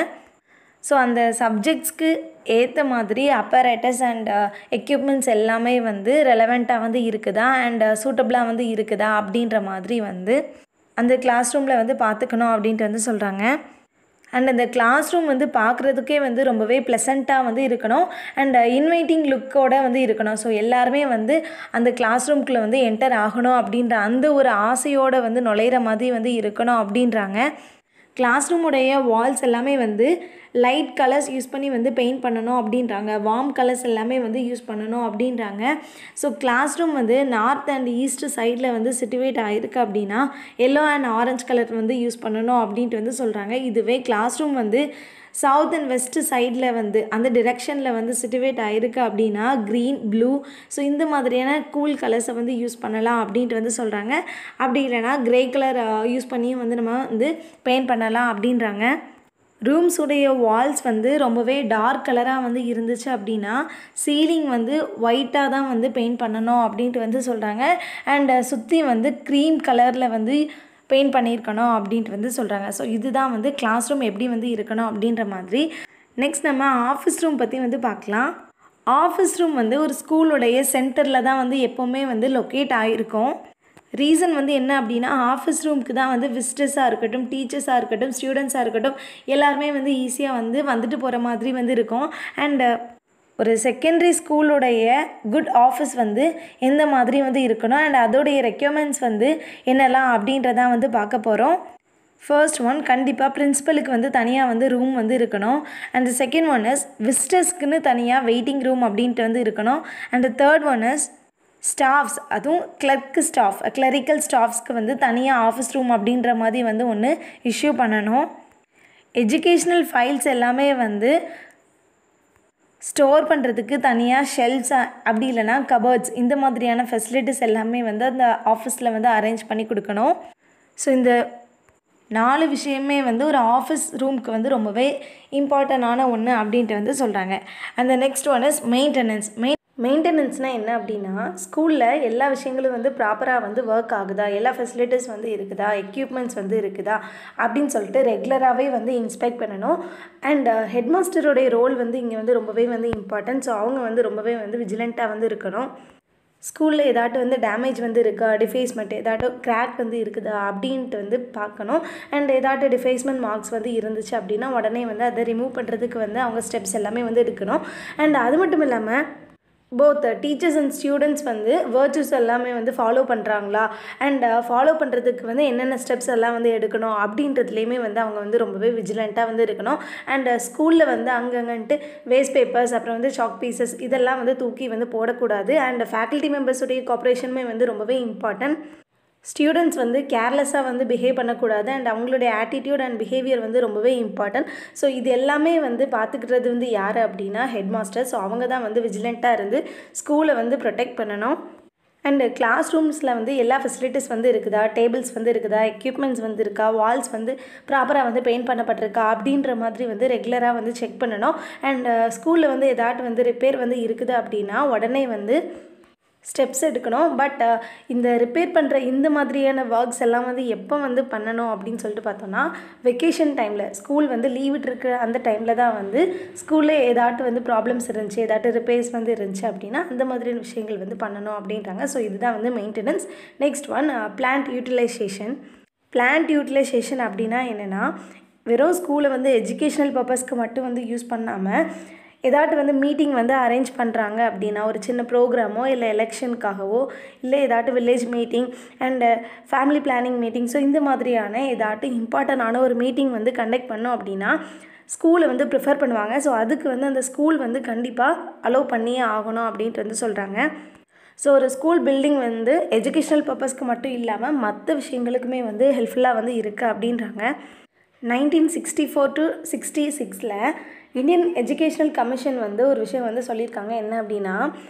ஸோ அந்த சப்ஜெக்ட்ஸ்க்கு ஏற்ற மாதிரி அப்பரேட்டஸ் அண்ட் எக்யூப்மெண்ட்ஸ் எல்லாமே வந்து ரெலவெண்ட்டாக வந்து இருக்குதா அண்ட் சூட்டபிளாக வந்து இருக்குதா அப்படின்ற மாதிரி வந்து அந்த கிளாஸ் ரூமில் வந்து பார்த்துக்கணும் அப்படின்ட்டு வந்து சொல்கிறாங்க அண்ட் அந்த கிளாஸ் ரூம் வந்து பார்க்குறதுக்கே வந்து ரொம்பவே ப்ளசண்ட்டாக வந்து இருக்கணும் அண்ட் இன்வைட்டிங் லுக்கோட வந்து இருக்கணும் ஸோ எல்லாருமே வந்து அந்த கிளாஸ் ரூம்குள்ளே வந்து என்டர் ஆகணும் அப்படின்ற அந்த ஒரு ஆசையோடு வந்து நுழையிற மாதிரி வந்து இருக்கணும் அப்படின்றாங்க கிளாஸ் ரூமுடைய வால்ஸ் எல்லாமே வந்து லைட் கலர்ஸ் யூஸ் பண்ணி வந்து பெயிண்ட் பண்ணணும் அப்படின்றாங்க வார்ம் கலர்ஸ் எல்லாமே வந்து யூஸ் பண்ணணும் அப்படின்றாங்க ஸோ கிளாஸ் ரூம் வந்து நார்த் அண்ட் ஈஸ்ட் சைடில் வந்து சிட்டுவேட் ஆகிருக்கு அப்படின்னா எல்லோ அண்ட் ஆரஞ்சு கலர் வந்து யூஸ் பண்ணணும் அப்படின்ட்டு வந்து சொல்கிறாங்க இதுவே கிளாஸ் ரூம் வந்து சவுத் அண்ட் வெஸ்ட் சைடில் வந்து அந்த டிரெக்ஷனில் வந்து சிட்டுவேட் ஆகிருக்கு அப்படின்னா க்ரீன் ப்ளூ ஸோ இந்த மாதிரியான கூல் கலர்ஸை வந்து யூஸ் பண்ணலாம் அப்படின்ட்டு வந்து சொல்கிறாங்க அப்படி இல்லைனா க்ரே கலர் யூஸ் பண்ணியும் வந்து நம்ம வந்து பெயிண்ட் பண்ணலாம் அப்படின்றாங்க ரூம்ஸுடைய வால்ஸ் வந்து ரொம்பவே டார்க் கலராக வந்து இருந்துச்சு அப்படின்னா சீலிங் வந்து ஒயிட்டாக தான் வந்து பெயிண்ட் பண்ணணும் அப்படின்ட்டு வந்து சொல்கிறாங்க அண்ட் சுற்றி வந்து க்ரீம் கலரில் வந்து பெயிண்ட் பண்ணியிருக்கணும் அப்படின்ட்டு வந்து சொல்கிறாங்க ஸோ இதுதான் வந்து கிளாஸ் ரூம் எப்படி வந்து இருக்கணும் அப்படின்ற மாதிரி நெக்ஸ்ட் நம்ம ஆஃபீஸ் ரூம் பற்றி வந்து பார்க்கலாம் ஆஃபீஸ் ரூம் வந்து ஒரு ஸ்கூலுடைய சென்டரில் தான் வந்து எப்போவுமே வந்து லொக்கேட் ஆகிருக்கும் ரீசன் வந்து என்ன அப்படின்னா ஆஃபீஸ் ரூமுக்கு தான் வந்து விசிட்டர்ஸாக இருக்கட்டும் டீச்சர்ஸாக இருக்கட்டும் ஸ்டூடெண்ட்ஸாக இருக்கட்டும் எல்லாருமே வந்து ஈஸியாக வந்து வந்துட்டு போகிற மாதிரி வந்து இருக்கும் அண்டு ஒரு செகண்டரி ஸ்கூலுடைய குட் ஆஃபீஸ் வந்து எந்த மாதிரி வந்து இருக்கணும் அண்ட் அதோடைய ரெக்யூர்மெண்ட்ஸ் வந்து என்னெல்லாம் அப்படின்றதான் வந்து பார்க்க போகிறோம் ஃபர்ஸ்ட் ஒன் கண்டிப்பாக பிரின்ஸிபலுக்கு வந்து தனியாக வந்து ரூம் வந்து இருக்கணும் அண்ட் செகண்ட் ஒன் இஸ் விசிட்டர்ஸ்க்குன்னு தனியாக வெயிட்டிங் ரூம் அப்படின்ட்டு வந்து இருக்கணும் and third one is staffs அதுவும் கிளர்க்கு ஸ்டாஃப் கிளரிக்கல் ஸ்டாஃப்ஸ்க்கு வந்து தனியாக ஆஃபீஸ் ரூம் அப்படின்ற மாதிரி வந்து ஒன்று இஷ்யூ பண்ணணும் எஜுகேஷ்னல் ஃபைல்ஸ் எல்லாமே வந்து ஸ்டோர் பண்ணுறதுக்கு தனியாக ஷெல்ஸ் அப்படி இல்லைனா கபர்ட்ஸ் இந்த மாதிரியான ஃபெசிலிட்டிஸ் எல்லாமே வந்து அந்த ஆஃபீஸில் வந்து அரேஞ்ச் பண்ணி கொடுக்கணும் ஸோ இந்த நாலு விஷயமே வந்து ஒரு ஆஃபீஸ் ரூம்க்கு வந்து ரொம்பவே இம்பார்ட்டண்டான ஒன்று அப்படின்ட்டு வந்து சொல்கிறாங்க அந்த next one is maintenance main மெயின்டெனன்ஸ்னால் என்ன அப்படின்னா ஸ்கூலில் எல்லா விஷயங்களும் வந்து ப்ராப்பராக வந்து ஒர்க் ஆகுதா எல்லா ஃபெசிலிட்டிஸ் வந்து இருக்குதா எக்யூப்மெண்ட்ஸ் வந்து இருக்குதா அப்படின்னு சொல்லிட்டு ரெகுலராகவே வந்து இன்ஸ்பெக்ட் பண்ணணும் அண்ட் ஹெட் மாஸ்டருடைய ரோல் வந்து இங்கே வந்து ரொம்பவே வந்து இம்பார்ட்டன்ட் ஸோ அவங்க வந்து ரொம்பவே வந்து விஜிலண்ட்டாக வந்து இருக்கணும் ஸ்கூலில் ஏதாட்டும் வந்து டேமேஜ் வந்து இருக்கா டிஃபேஸ்மெண்ட் ஏதாட்டும் கிராக் வந்து இருக்குதா அப்படின்ட்டு வந்து பார்க்கணும் அண்ட் ஏதாட்டும் டிஃபேஸ்மெண்ட் மார்க்ஸ் வந்து இருந்துச்சு அப்படின்னா உடனே வந்து அதை ரிமூவ் பண்ணுறதுக்கு வந்து அவங்க ஸ்டெப்ஸ் எல்லாமே வந்து எடுக்கணும் அண்ட் அது மட்டும் இல்லாமல் போத் டீச்சர்ஸ் அண்ட் ஸ்டூடெண்ட்ஸ் வந்து வேர்ச்சூஸ் எல்லாமே வந்து ஃபாலோ பண்ணுறாங்களா அண்ட் ஃபாலோ பண்ணுறதுக்கு வந்து என்னென்ன ஸ்டெப்ஸ் எல்லாம் வந்து எடுக்கணும் அப்படின்றதுலேயுமே வந்து அவங்க வந்து ரொம்பவே விஜிலண்ட்டாக வந்து இருக்கணும் அண்ட் ஸ்கூலில் வந்து அங்கங்கன்ட்டு வேஸ்ட் பேப்பர்ஸ் அப்புறம் வந்து சாக் பீசஸ் இதெல்லாம் வந்து தூக்கி வந்து போடக்கூடாது அண்ட் ஃபேக்கல்ட்டி மெம்பர்ஸுடைய காப்பரேஷனுமே வந்து ரொம்பவே இம்பார்ட்டன்ட் ஸ்டூடெண்ட்ஸ் வந்து கேர்லெஸ்ஸாக வந்து பிஹேவ் பண்ணக்கூடாது அண்ட் அவங்களுடைய ஆட்டிடியூட் அண்ட் பிஹேவியர் வந்து ரொம்பவே இம்பார்ட்டன்ட் ஸோ இது எல்லாமே வந்து பார்த்துக்கிறது வந்து யார் அப்படின்னா ஹெட் மாஸ்டர் ஸோ அவங்க தான் வந்து விஜிலண்ட்டாக இருந்து ஸ்கூலை வந்து ப்ரொடெக்ட் பண்ணணும் அண்டு கிளாஸ் ரூம்ஸில் வந்து எல்லா ஃபெசிலிட்டிஸ் வந்து இருக்குதா டேபிள்ஸ் வந்து இருக்குதா எக்யூப்மெண்ட்ஸ் வந்து இருக்கா வால்ஸ் வந்து ப்ராப்பராக வந்து பெயிண்ட் பண்ணப்பட்டிருக்கா அப்படின்ற மாதிரி வந்து ரெகுலராக வந்து செக் பண்ணணும் அண்ட் ஸ்கூலில் வந்து ஏதாட்டும் வந்து ரிப்பேர் வந்து இருக்குது அப்படின்னா உடனே வந்து ஸ்டெப்ஸ் எடுக்கணும் பட் இந்த ரிப்பேர் பண்ணுற இந்த மாதிரியான ஒர்க்ஸ் எல்லாம் வந்து எப்போ வந்து பண்ணணும் அப்படின்னு சொல்லிட்டு பார்த்தோன்னா வெக்கேஷன் டைமில் ஸ்கூல் வந்து லீவ் விட்டுருக்க அந்த டைமில் தான் வந்து ஸ்கூலில் ஏதாட்டும் வந்து ப்ராப்ளம்ஸ் இருந்துச்சு ஏதாட்டும் ரிப்பேர்ஸ் வந்து இருந்துச்சு அப்படின்னா அந்த மாதிரியான விஷயங்கள் வந்து பண்ணணும் அப்படின்றாங்க ஸோ இதுதான் வந்து maintenance next one plant utilization plant utilization அப்படின்னா என்னென்னா வெறும் ஸ்கூலை வந்து எஜுகேஷ்னல் பர்பஸ்க்கு மட்டும் வந்து யூஸ் பண்ணாமல் ஏதாட்டு வந்து மீட்டிங் வந்து அரேஞ்ச் பண்ணுறாங்க அப்படின்னா ஒரு சின்ன ப்ரோக்ராமோ இல்லை எலெக்ஷனுக்காகவோ இல்லை ஏதாட்டு village meeting and family planning meeting so இந்த மாதிரியான ஏதாட்டு இம்பார்ட்டண்டான ஒரு மீட்டிங் வந்து கண்டக்ட் பண்ணோம் அப்படின்னா ஸ்கூலை வந்து ப்ரிஃபர் பண்ணுவாங்க ஸோ அதுக்கு வந்து அந்த ஸ்கூல் வந்து கண்டிப்பாக அலோவ் பண்ணியே ஆகணும் அப்படின்ட்டு வந்து சொல்கிறாங்க ஸோ ஒரு ஸ்கூல் பில்டிங் வந்து எஜுகேஷ்னல் பர்பஸ்க்கு மட்டும் இல்லாமல் மற்ற விஷயங்களுக்குமே வந்து ஹெல்ப்ஃபுல்லாக வந்து இருக்குது அப்படின்றாங்க nineteen sixty four to sixty சிக்ஸில் இந்தியன் எஜுகேஷ்னல் கமிஷன் வந்து ஒரு விஷயம் வந்து சொல்லியிருக்காங்க என்ன அப்படின்னா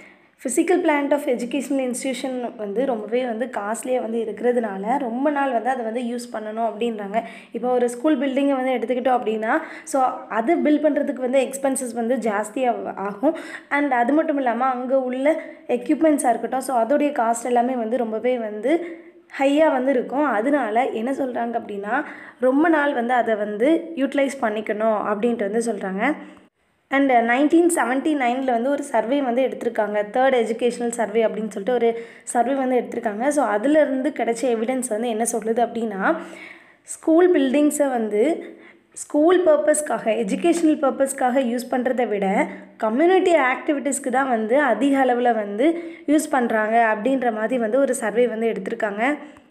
physical plant of educational institution வந்து ரொம்பவே வந்து காஸ்ட்லியாக வந்து இருக்கிறதுனால ரொம்ப நாள் வந்து அதை வந்து யூஸ் பண்ணணும் அப்படின்றாங்க இப்போ ஒரு ஸ்கூல் பில்டிங்கை வந்து எடுத்துக்கிட்டோம் அப்படின்னா ஸோ அது பில்ட் பண்ணுறதுக்கு வந்து எக்ஸ்பென்சஸ் வந்து ஜாஸ்தியாக ஆகும் அண்ட் அது மட்டும் இல்லாமல் அங்கே உள்ள எக்யூப்மெண்ட்ஸாக இருக்கட்டும் ஸோ அதோடைய காஸ்ட் எல்லாமே வந்து ரொம்பவே வந்து ஹையாக வந்து இருக்கும் அதனால என்ன சொல்கிறாங்க அப்படின்னா ரொம்ப நாள் வந்து அதை வந்து யூட்டிலைஸ் பண்ணிக்கணும் அப்படின்ட்டு வந்து சொல்கிறாங்க அண்ட் நைன்டீன் செவன்ட்டி நைனில் வந்து ஒரு சர்வே வந்து எடுத்திருக்காங்க தேர்ட் எஜுகேஷனல் சர்வே அப்படின்னு சொல்லிட்டு ஒரு சர்வே வந்து எடுத்திருக்காங்க ஸோ அதுலேருந்து கிடைச்ச எவிடன்ஸ் வந்து என்ன சொல்லுது அப்படின்னா ஸ்கூல் பில்டிங்ஸை வந்து ஸ்கூல் பர்பஸ்க்காக எஜுகேஷ்னல் பர்பஸ்க்காக யூஸ் பண்ணுறதை விட கம்யூனிட்டி ஆக்டிவிட்டீஸ்க்கு தான் வந்து அதிக அளவில் வந்து யூஸ் பண்ணுறாங்க அப்படின்ற மாதிரி வந்து ஒரு சர்வே வந்து எடுத்திருக்காங்க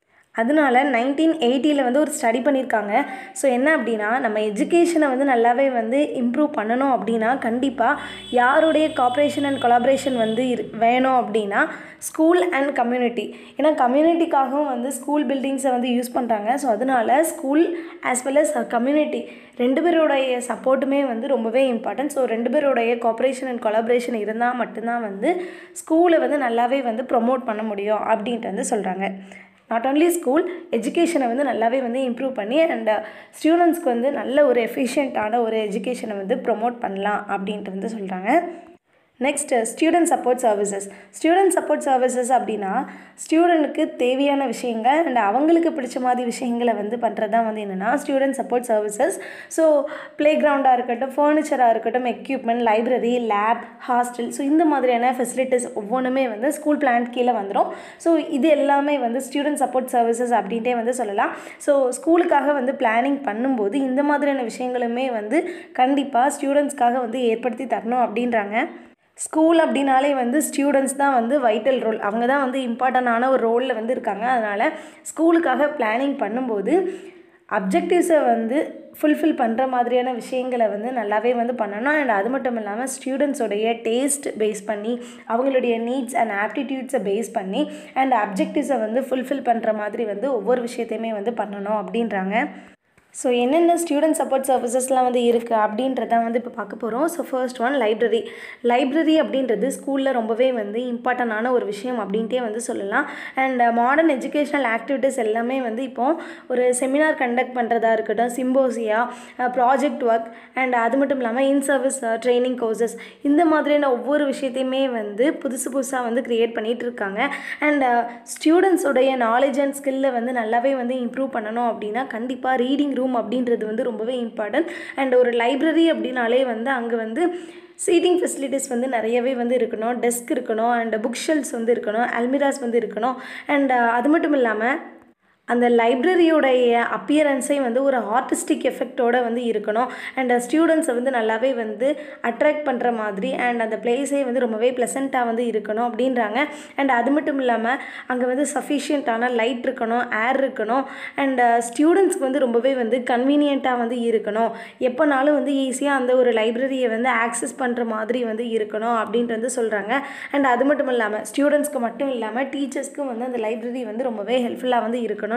அதனால நைன்டீன் எயிட்டியில் வந்து ஒரு ஸ்டடி பண்ணியிருக்காங்க ஸோ என்ன அப்படின்னா நம்ம எஜுகேஷனை வந்து நல்லாவே வந்து இம்ப்ரூவ் பண்ணணும் அப்படின்னா கண்டிப்பாக யாருடைய காப்ரேஷன் அண்ட் கொலாபரேஷன் வந்து இரு வேணும் அப்படின்னா ஸ்கூல் அண்ட் கம்யூனிட்டி ஏன்னா கம்யூனிட்டிக்காகவும் வந்து ஸ்கூல் பில்டிங்ஸை வந்து யூஸ் பண்ணுறாங்க ஸோ அதனால school as well as community ரெண்டு பேருடைய சப்போர்ட்டுமே வந்து ரொம்பவே இம்பார்ட்டன்ட் ஸோ ரெண்டு பேருடைய கோஆப்ரேஷன் அண்ட் கொலாபரேஷன் இருந்தால் மட்டும்தான் வந்து ஸ்கூலை வந்து நல்லாவே வந்து ப்ரொமோட் பண்ண முடியும் அப்படின்ட்டு வந்து சொல்கிறாங்க நாட் ஓன்லி ஸ்கூல் எஜுகேஷனை வந்து நல்லாவே வந்து இம்ப்ரூவ் பண்ணி அண்ட் ஸ்டூடெண்ட்ஸ்க்கு வந்து நல்ல ஒரு எஃபிஷியண்ட்டான ஒரு எஜுகேஷனை வந்து ப்ரொமோட் பண்ணலாம் அப்படின்ட்டு வந்து சொல்கிறாங்க next student support services student support services அப்படின்னா ஸ்டூடெண்ட்டுக்கு தேவையான விஷயங்கள் அண்ட் அவங்களுக்கு பிடிச்ச மாதிரி விஷயங்களை வந்து பண்ணுறது தான் வந்து என்னென்னா student support services so play கிரவுண்டாக இருக்கட்டும் ஃபர்னிச்சராக இருக்கட்டும் equipment library lab hostel so இந்த மாதிரியான ஃபெசிலிட்டிஸ் ஒவ்வொன்றுமே வந்து ஸ்கூல் பிளான் கீழே வந்துடும் ஸோ இது எல்லாமே வந்து ஸ்டூடெண்ட் சப்போர்ட் சர்வீசஸ் அப்படின்ட்டே வந்து சொல்லலாம் ஸோ ஸ்கூலுக்காக வந்து பிளானிங் பண்ணும்போது இந்த மாதிரியான விஷயங்களுமே வந்து கண்டிப்பாக ஸ்டூடெண்ட்ஸ்க்காக வந்து ஏற்படுத்தி தரணும் அப்படின்றாங்க ஸ்கூல் அப்படின்னாலே வந்து ஸ்டூடெண்ட்ஸ் தான் வந்து வைட்டல் ரோல் அவங்க தான் வந்து இம்பார்ட்டண்டான ஒரு ரோலில் வந்து இருக்காங்க அதனால் ஸ்கூலுக்காக பிளானிங் பண்ணும்போது அப்ஜெக்டிவ்ஸை வந்து ஃபுல்ஃபில் பண்ணுற மாதிரியான விஷயங்களை வந்து நல்லாவே வந்து பண்ணணும் அண்ட் அது மட்டும் இல்லாமல் ஸ்டூடெண்ட்ஸோடைய டேஸ்ட் பேஸ் பண்ணி அவங்களுடைய நீட்ஸ் அண்ட் ஆப்டிடியூட்ஸை பேஸ் பண்ணி அண்ட் அப்ஜெக்டிவ்ஸை வந்து ஃபுல்ஃபில் பண்ணுற மாதிரி வந்து ஒவ்வொரு விஷயத்தையுமே வந்து பண்ணணும் அப்படின்றாங்க ஸோ என்னென்ன ஸ்டூடெண்ட் சப்போர்ட் சர்வீசஸ்லாம் வந்து இருக்குது அப்படின்றத வந்து இப்போ பார்க்க போகிறோம் so first one library library அப்படின்றது ஸ்கூலில் ரொம்பவே வந்து இம்பார்ட்டண்டான ஒரு விஷயம் அப்படின்ட்டே வந்து சொல்லலாம் அண்ட் மாடர்ன் எஜுகேஷ்னல் ஆக்டிவிட்டீஸ் எல்லாமே வந்து இப்போது ஒரு செமினார் கண்டக்ட் பண்ணுறதா இருக்கட்டும் சிம்போசியா ப்ராஜெக்ட் ஒர்க் அண்ட் அது மட்டும் இல்லாமல் இன் சர்வீஸ் ட்ரைனிங் கோர்சஸ் இந்த மாதிரியான ஒவ்வொரு விஷயத்தையுமே வந்து புதுசு புதுசாக வந்து க்ரியேட் பண்ணிகிட்டு இருக்காங்க அண்ட் ஸ்டூடெண்ட்ஸோடைய நாலேஜ் அண்ட் ஸ்கில்லை வந்து நல்லாவே வந்து இம்ப்ரூவ் பண்ணணும் அப்படின்னா கண்டிப்பாக ரீடிங் ரூம் அப்படின்றது வந்து ரொம்பவே இம்பார்ட்டன்ட் அண்ட் ஒரு லைப்ரரி அப்படின்னாலே வந்து அங்கே வந்து சீட்டிங் ஃபெசிலிட்டிஸ் வந்து நிறையவே வந்து இருக்கணும் டெஸ்க் இருக்கணும் அண்ட் புக் ஷெல்ஸ் வந்து இருக்கணும் அல்மிராஸ் வந்து இருக்கணும் அண்ட் அது மட்டும் இல்லாமல் அந்த லைப்ரரியோடைய அப்பியரன்ஸே வந்து ஒரு ஆர்டிஸ்டிக் எஃபெக்டோட வந்து இருக்கணும் அண்ட் ஸ்டூடெண்ட்ஸை வந்து நல்லாவே வந்து அட்ராக்ட் பண்ணுற மாதிரி அண்ட் அந்த பிளேஸே வந்து ரொம்பவே ப்ளசண்ட்டாக வந்து இருக்கணும் அப்படின்றாங்க அண்ட் அது மட்டும் இல்லாமல் அங்கே வந்து சஃபிஷியண்ட்டான லைட் இருக்கணும் ஏர் இருக்கணும் அண்ட் ஸ்டூடெண்ட்ஸ்க்கு வந்து ரொம்பவே வந்து கன்வீனியண்ட்டாக வந்து இருக்கணும் எப்போனாலும் வந்து ஈஸியாக அந்த ஒரு லைப்ரரியை வந்து ஆக்சஸ் பண்ணுற மாதிரி வந்து இருக்கணும் அப்படின்ட்டு வந்து சொல்கிறாங்க அண்ட் அது மட்டும் இல்லாமல் ஸ்டூடெண்ட்ஸ்க்கு மட்டும் இல்லாமல் டீச்சர்ஸ்க்கும் வந்து அந்த லைப்ரரி வந்து ரொம்பவே ஹெல்ப்ஃபுல்லாக வந்து இருக்கணுன்றாங்க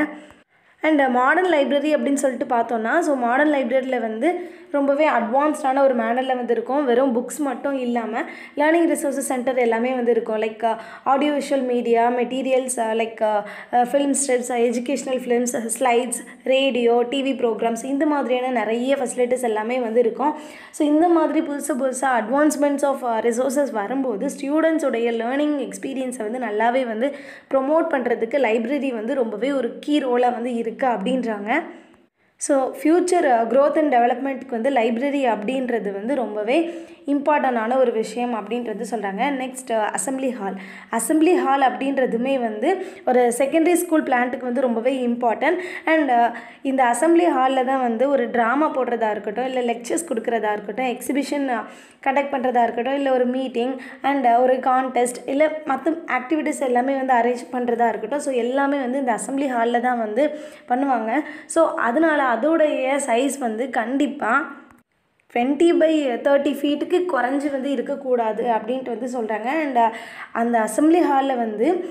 அண்ட் மாடர்ன் லைப்ரரி அப்படின்னு சொல்லிட்டு பார்த்தோன்னா ஸோ மாடர்ன் லைப்ரரியில் வந்து ரொம்பவே அட்வான்ஸ்டான ஒரு மேனரில் வந்து இருக்கும் வெறும் புக்ஸ் மட்டும் இல்லாமல் லேர்னிங் ரிசோர்ஸஸ் சென்டர் எல்லாமே வந்து இருக்கும் like audio visual media materials like film steps educational films slides radio TV programmes இந்த மாதிரியான நிறைய ஃபெசிலிட்டிஸ் எல்லாமே வந்து இருக்கும் ஸோ இந்த மாதிரி புதுசு புதுசாக அட்வான்ஸ்மெண்ட்ஸ் ஆஃப் ரிசோர்ஸஸ் வரும்போது ஸ்டூடெண்ட்ஸோடைய லேர்னிங் எக்ஸ்பீரியன்ஸை வந்து நல்லாவே வந்து ப்ரொமோட் பண்ணுறதுக்கு லைப்ரரி வந்து ரொம்பவே ஒரு கீ ரோலாக வந்து இருக்குது அப்படின்றாங்க ஸோ ஃப்யூச்சர் க்ரோத் அண்ட் டெவலப்மெண்ட்டுக்கு வந்து லைப்ரரி அப்படின்றது வந்து ரொம்பவே இம்பார்ட்டண்டான ஒரு விஷயம் அப்படின்றது சொல்கிறாங்க next assembly hall assembly hall அப்படின்றதுமே வந்து ஒரு செகண்டரி ஸ்கூல் பிளான்ட்டுக்கு வந்து ரொம்பவே இம்பார்ட்டன்ட் அண்ட் இந்த அசம்பிளி ஹாலில் தான் வந்து ஒரு ட்ராமா போடுறதா இருக்கட்டும் இல்லை லெக்சர்ஸ் கொடுக்குறதா இருக்கட்டும் எக்ஸிபிஷன் கண்டக்ட் பண்ணுறதா இருக்கட்டும் இல்லை ஒரு மீட்டிங் அண்ட் ஒரு கான்டெஸ்ட் இல்லை மற்ற ஆக்டிவிட்டீஸ் எல்லாமே வந்து அரேஞ்ச் பண்ணுறதா இருக்கட்டும் ஸோ எல்லாமே வந்து இந்த அசம்பிளி ஹாலில் தான் வந்து பண்ணுவாங்க ஸோ அதனால் அதோடைய சைஸ் வந்து கண்டிப்பாக டுவெண்ட்டி பை தேர்ட்டி ஃபீட்டுக்கு குறைஞ்சி வந்து இருக்கக்கூடாது அப்படின்ட்டு வந்து சொல்கிறாங்க அண்ட் அந்த அசம்பிளி ஹாலில் வந்து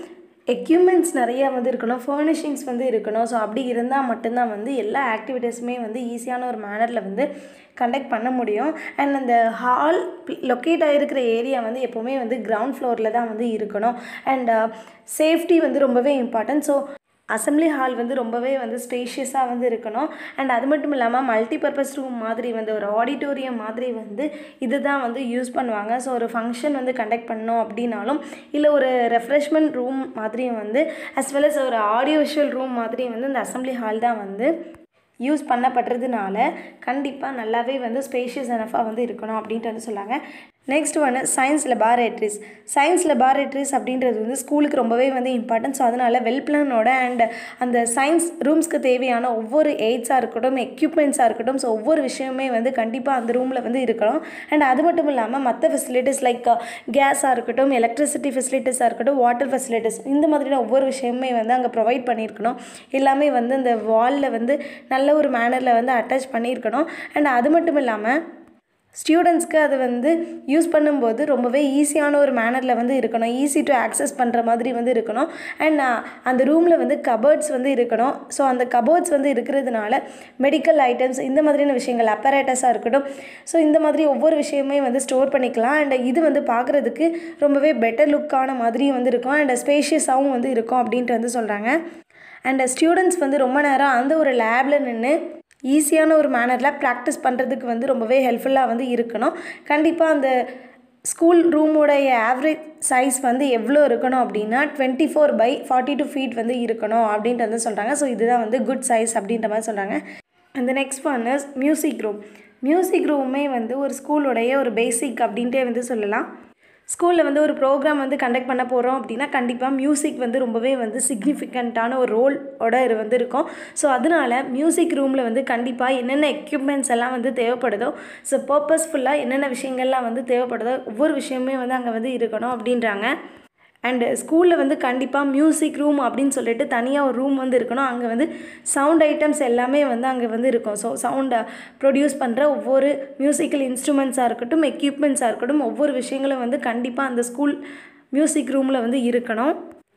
எக்யூப்மெண்ட்ஸ் நிறையா வந்து இருக்கணும் ஃபர்னிஷிங்ஸ் வந்து இருக்கணும் ஸோ அப்படி இருந்தால் மட்டும்தான் வந்து எல்லா ஆக்டிவிட்டீஸுமே வந்து ஈஸியான ஒரு மேனரில் வந்து கண்டக்ட் பண்ண முடியும் அண்ட் அந்த ஹால் லொக்கேட் ஆகிருக்கிற ஏரியா வந்து எப்போவுமே வந்து கிரவுண்ட் ஃப்ளோரில் தான் வந்து இருக்கணும் அண்ட் சேஃப்டி வந்து ரொம்பவே இம்பார்ட்டன்ட் ஸோ அசம்பிளி ஹால் வந்து ரொம்பவே வந்து ஸ்பேஷியஸாக வந்து இருக்கணும் அண்ட் அது மட்டும் இல்லாமல் மல்டிபர்பஸ் ரூம் மாதிரி வந்து ஒரு ஆடிட்டோரியம் மாதிரி வந்து இது தான் வந்து யூஸ் பண்ணுவாங்க ஸோ ஒரு ஃபங்க்ஷன் வந்து கண்டக்ட் பண்ணோம் அப்படின்னாலும் இல்லை ஒரு ரெஃப்ரெஷ்மெண்ட் ரூம் மாதிரியும் வந்து அஸ் வெல் அஸ் ஒரு ஆடியோ விஷுவல் ரூம் மாதிரி வந்து இந்த அசம்பிளி ஹால் தான் வந்து யூஸ் பண்ணப்படுறதுனால கண்டிப்பாக நல்லாவே வந்து ஸ்பேஷியஸ் எனஃபாக வந்து இருக்கணும் அப்படின்ட்டு வந்து சொன்னாங்க நெக்ஸ்ட் ஒன்று சயின்ஸ் லெபார்ட்ரிஸ் சயின்ஸ் லெபார்ட்ரிஸ் அப்படின்றது வந்து ஸ்கூலுக்கு ரொம்பவே வந்து இம்பார்ட்டன்ட் ஸோ அதனால் வெல் பிளானோட அண்ட் அந்த சயின்ஸ் ரூம்ஸ்க்கு தேவையான ஒவ்வொரு எய்ட்ஸாக இருக்கட்டும் எக்யூப்மெண்ட்ஸாக இருக்கட்டும் ஸோ ஒவ்வொரு விஷயமே வந்து கண்டிப்பாக அந்த ரூமில் வந்து இருக்கணும் அண்ட் அது மட்டும் இல்லாமல் மற்ற ஃபெசிலிட்டிஸ் லைக் கேஸாக இருக்கட்டும் எலக்ட்ரிசிட்டி ஃபெசிலிட்டிஸாக இருக்கட்டும் வாட்டர் ஃபெசிலிட்டிஸ் இந்த மாதிரியான ஒவ்வொரு விஷயமே வந்து அங்கே ப்ரொவைட் பண்ணியிருக்கணும் எல்லாமே வந்து அந்த வாலில் வந்து நல்ல ஒரு மேனரில் வந்து அட்டாச் பண்ணியிருக்கணும் அண்ட் அது மட்டும் இல்லாமல் ஸ்டூடெண்ட்ஸ்க்கு அது வந்து யூஸ் பண்ணும்போது ரொம்பவே ஈஸியான ஒரு மேனரில் வந்து இருக்கணும் ஈஸி டு ஆக்சஸ் பண்ணுற மாதிரி வந்து இருக்கணும் அண்ட் அந்த ரூமில் வந்து கபர்ட்ஸ் வந்து இருக்கணும் ஸோ அந்த கபோர்ட்ஸ் வந்து இருக்கிறதுனால மெடிக்கல் ஐட்டம்ஸ் இந்த மாதிரியான விஷயங்கள் அப்பரேட்டஸாக இருக்கட்டும் ஸோ இந்த மாதிரி ஒவ்வொரு விஷயமே வந்து ஸ்டோர் பண்ணிக்கலாம் அண்ட் இது வந்து பார்க்குறதுக்கு ரொம்பவே பெட்டர் லுக்கான மாதிரியும் வந்து இருக்கும் அண்ட் ஸ்பேஷியஸாகவும் வந்து இருக்கும் அப்படின்ட்டு வந்து சொல்கிறாங்க அண்ட் ஸ்டூடெண்ட்ஸ் வந்து ரொம்ப நேரம் அந்த ஒரு லேபில் நின்று ஈஸியான ஒரு மேனரில் ப்ராக்டிஸ் பண்ணுறதுக்கு வந்து ரொம்பவே ஹெல்ப்ஃபுல்லாக வந்து இருக்கணும் கண்டிப்பாக அந்த ஸ்கூல் ரூமோடைய ஆவரேஜ் சைஸ் வந்து எவ்வளோ இருக்கணும் அப்படின்னா twenty four by forty two feet வந்து இருக்கணும் அப்படின்ட்டு வந்து சொல்கிறாங்க ஸோ இதுதான் வந்து குட் சைஸ் அப்படின்ற மாதிரி சொல்கிறாங்க அந்த next one is music room music ரூமே வந்து ஒரு ஸ்கூலுடைய ஒரு பேசிக் அப்படின்ட்டே வந்து சொல்லலாம் ஸ்கூலில் வந்து ஒரு ப்ரோக்ராம் வந்து கண்டக்ட் பண்ண போகிறோம் அப்படின்னா கண்டிப்பாக மியூசிக் வந்து ரொம்பவே வந்து சிக்னிஃபிகண்ட்டான ஒரு ரோலோட இது வந்து இருக்கும் ஸோ அதனால மியூசிக் ரூமில் வந்து கண்டிப்பாக என்னென்ன எக்யூப்மெண்ட்ஸ் எல்லாம் வந்து தேவைப்படுதோ ஸோ பர்பஸ்ஃபுல்லாக என்னென்ன விஷயங்கள்லாம் வந்து தேவைப்படுதோ ஒவ்வொரு விஷயமே வந்து அங்கே வந்து இருக்கணும் அப்படின்றாங்க அண்டு ஸ்கூலில் வந்து கண்டிப்பாக மியூசிக் ரூம் அப்படின்னு சொல்லிட்டு தனியாக ஒரு ரூம் வந்து இருக்கணும் அங்கே வந்து சவுண்ட் ஐட்டம்ஸ் எல்லாமே வந்து அங்கே வந்து இருக்கும் ஸோ சவுண்டை ப்ரொடியூஸ் பண்ணுற ஒவ்வொரு மியூசிக்கல் இன்ஸ்ட்ருமெண்ட்ஸாக இருக்கட்டும் எக்யூப்மெண்ட்ஸாக இருக்கட்டும் ஒவ்வொரு விஷயங்களும் வந்து கண்டிப்பாக அந்த ஸ்கூல் மியூசிக் ரூமில் வந்து இருக்கணும்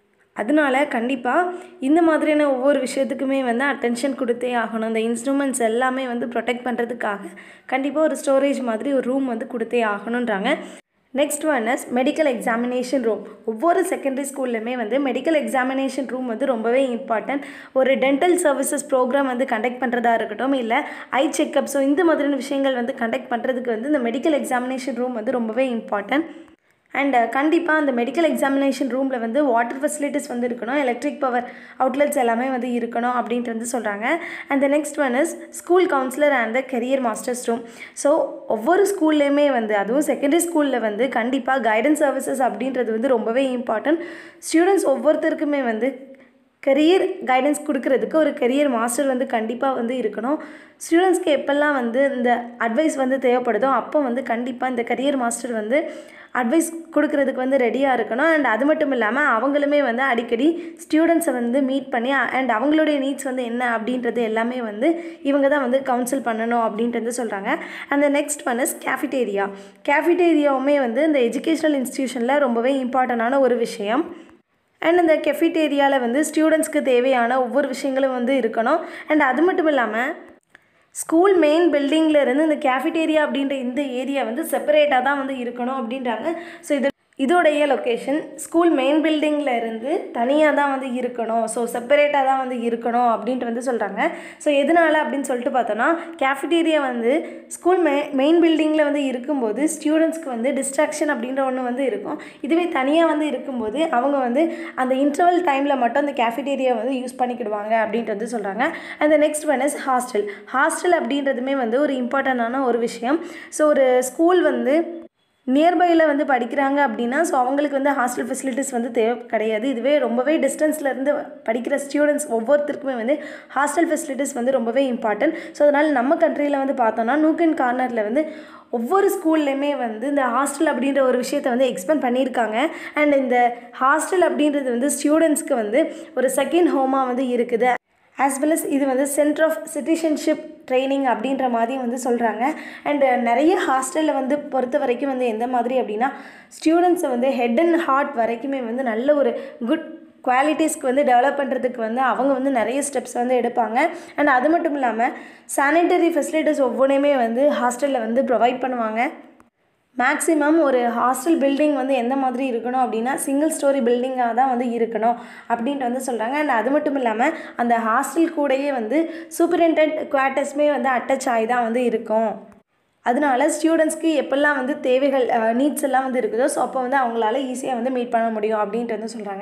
அதனால கண்டிப்பாக இந்த மாதிரியான ஒவ்வொரு விஷயத்துக்குமே வந்து அட்டென்ஷன் கொடுத்தே ஆகணும் இந்த இன்ஸ்ட்ருமெண்ட்ஸ் எல்லாமே வந்து ப்ரொடெக்ட் பண்ணுறதுக்காக கண்டிப்பாக ஒரு ஸ்டோரேஜ் மாதிரி ஒரு ரூம் வந்து கொடுத்தே ஆகணுன்றாங்க next one is medical examination room ஒவ்வொரு செகண்டரி ஸ்கூல்லையுமே வந்து மெடிக்கல் எக்ஸாமினேஷன் ரூம் வந்து ரொம்பவே இம்பார்ட்டன்ட் ஒரு டென்டல் சர்வீசஸ் ப்ரோக்ராம் வந்து கண்டக்ட் பண்ணுறதா இருக்கட்டும் இல்லை ஐ செக்கப் ஸோ இந்த மாதிரியான விஷயங்கள் வந்து கண்டக்ட் பண்ணுறதுக்கு வந்து இந்த மெடிக்கல் எக்ஸாமினேஷன் ரூம் வந்து ரொம்பவே இம்பார்ட்டன்ட் அண்ட் கண்டிப்பாக அந்த மெடிக்கல் எக்ஸாமினேஷன் ரூமில் வந்து வாட்டர் ஃபெசிலிட்டிஸ் வந்து இருக்கணும் எலக்ட்ரிக் பவர் அவுட்லெட்ஸ் எல்லாமே வந்து இருக்கணும் அப்படின்ட்டு வந்து சொல்கிறாங்க and the next one is school counsellor and the career masters room so ஒவ்வொரு ஸ்கூல்லையுமே வந்து அதுவும் செகண்டரி ஸ்கூலில் வந்து கண்டிப்பாக கைடன்ஸ் சர்வீசஸ் அப்படின்றது வந்து ரொம்பவே இம்பார்ட்டன்ட் ஸ்டூடெண்ட்ஸ் ஒவ்வொருத்தருக்குமே வந்து கெரியர் கைடன்ஸ் கொடுக்கறதுக்கு ஒரு கெரியர் மாஸ்டர் வந்து கண்டிப்பாக வந்து இருக்கணும் ஸ்டூடெண்ட்ஸ்க்கு எப்போல்லாம் வந்து இந்த அட்வைஸ் வந்து தேவைப்படுதோ அப்போ வந்து கண்டிப்பாக இந்த கெரியர் மாஸ்டர் வந்து அட்வைஸ் கொடுக்கறதுக்கு வந்து ரெடியாக இருக்கணும் அண்ட் அது மட்டும் இல்லாமல் அவங்களுமே வந்து அடிக்கடி ஸ்டூடெண்ட்ஸை வந்து மீட் பண்ணி அண்ட் அவங்களுடைய நீட்ஸ் வந்து என்ன அப்படின்றது எல்லாமே வந்து இவங்க தான் வந்து கவுன்சில் பண்ணணும் அப்படின்ட்டு வந்து சொல்கிறாங்க அந்த நெக்ஸ்ட் ஒன் இஸ் கேஃபிடேரியா கேஃபிடேரியாவுமே வந்து இந்த எஜுகேஷ்னல் இன்ஸ்டியூஷனில் ரொம்பவே இம்பார்ட்டண்டான ஒரு விஷயம் அண்ட் அந்த கெஃபிடேரியாவில் வந்து ஸ்டூடெண்ட்ஸ்க்கு தேவையான ஒவ்வொரு விஷயங்களும் வந்து இருக்கணும் அண்ட் அது மட்டும் இல்லாமல் ஸ்கூல் மெயின் பில்டிங்கில் இருந்து இந்த கேஃபிடேரியா அப்படின்ற இந்த ஏரியா வந்து செப்பரேட்டாக தான் வந்து இருக்கணும் அப்படின்றாங்க ஸோ இது இதோடைய லொக்கேஷன் ஸ்கூல் மெயின் பில்டிங்கில் இருந்து தனியாக தான் வந்து இருக்கணும் ஸோ செப்பரேட்டாக தான் வந்து இருக்கணும் அப்படின்ட்டு வந்து சொல்கிறாங்க ஸோ எதனால் அப்படின்னு சொல்லிட்டு பார்த்தோன்னா கேஃபிடேரியா வந்து ஸ்கூல் மெ மெயின் பில்டிங்கில் வந்து இருக்கும்போது ஸ்டூடெண்ட்ஸ்க்கு வந்து டிஸ்ட்ராக்ஷன் அப்படின்ற ஒன்று வந்து இருக்கும் இதுவே தனியாக வந்து இருக்கும்போது அவங்க வந்து அந்த இன்டர்வல் டைமில் மட்டும் அந்த கேஃபிடேரியா வந்து யூஸ் பண்ணிக்கிடுவாங்க அப்படின்ட்டு வந்து சொல்கிறாங்க அந்த next one is hostel hostel அப்படின்றதுமே வந்து ஒரு இம்பார்ட்டண்டான ஒரு விஷயம் ஸோ ஒரு ஸ்கூல் வந்து நியர்பையில் வந்து படிக்கிறாங்க அப்படின்னா ஸோ அவங்களுக்கு வந்து ஹாஸ்டல் ஃபெசிலிட்டிஸ் வந்து தேவை கிடையாது இதுவே ரொம்பவே டிஸ்டன்ஸில் இருந்து படிக்கிற ஸ்டூடெண்ட்ஸ் ஒவ்வொருத்தருக்குமே வந்து ஹாஸ்டல் ஃபெசிலிட்டிஸ் வந்து ரொம்பவே இம்பார்ட்டன்ட் ஸோ அதனால் நம்ம கண்ட்ரியில் வந்து பார்த்தோன்னா நூக்கன் கார்னரில் வந்து ஒவ்வொரு ஸ்கூல்லையுமே வந்து இந்த ஹாஸ்டல் அப்படின்ற ஒரு விஷயத்தை வந்து எக்ஸ்பெண்ட் பண்ணியிருக்காங்க அண்ட் இந்த ஹாஸ்டல் அப்படின்றது வந்து ஸ்டூடெண்ட்ஸ்க்கு வந்து ஒரு செகண்ட் ஹோமாக வந்து இருக்குது ஆஸ் வெல் அஸ் இது வந்து சென்டர் ஆஃப் சிட்டிசன்ஷிப் ட்ரைனிங் அப்படின்ற மாதிரி வந்து சொல்கிறாங்க அண்ட் நிறைய ஹாஸ்டலில் வந்து பொறுத்த வரைக்கும் வந்து எந்த மாதிரி அப்படின்னா ஸ்டூடெண்ட்ஸை வந்து ஹெட் அண்ட் ஹார்ட் வரைக்குமே வந்து நல்ல ஒரு குட் குவாலிட்டிஸ்க்கு வந்து டெவலப் பண்ணுறதுக்கு வந்து அவங்க வந்து நிறைய ஸ்டெப்ஸ் வந்து எடுப்பாங்க அண்ட் அது மட்டும் இல்லாமல் சானிட்டரி ஃபெசிலிட்டிஸ் ஒவ்வொன்றையுமே வந்து ஹாஸ்டலில் வந்து ப்ரொவைட் பண்ணுவாங்க மேக்ஸிமம் ஒரு ஹாஸ்டல் பில்டிங் வந்து எந்த மாதிரி இருக்கணும் அப்படின்னா சிங்கிள் ஸ்டோரி பில்டிங்காக தான் வந்து இருக்கணும் அப்படின்ட்டு வந்து சொல்கிறாங்க அண்ட் அது மட்டும் இல்லாமல் அந்த ஹாஸ்டல் கூடயே வந்து சூப்பரிண்டென்ட் குவார்ட்டர்ஸுமே வந்து அட்டாச் ஆகி தான் வந்து இருக்கும் அதனால ஸ்டூடெண்ட்ஸ்க்கு எப்பெல்லாம் வந்து தேவைகள் நீட்ஸ் எல்லாம் வந்து இருக்குதோ ஸோ அப்போ வந்து அவங்களால ஈஸியாக வந்து மீட் பண்ண முடியும் அப்படின்ட்டு வந்து சொல்கிறாங்க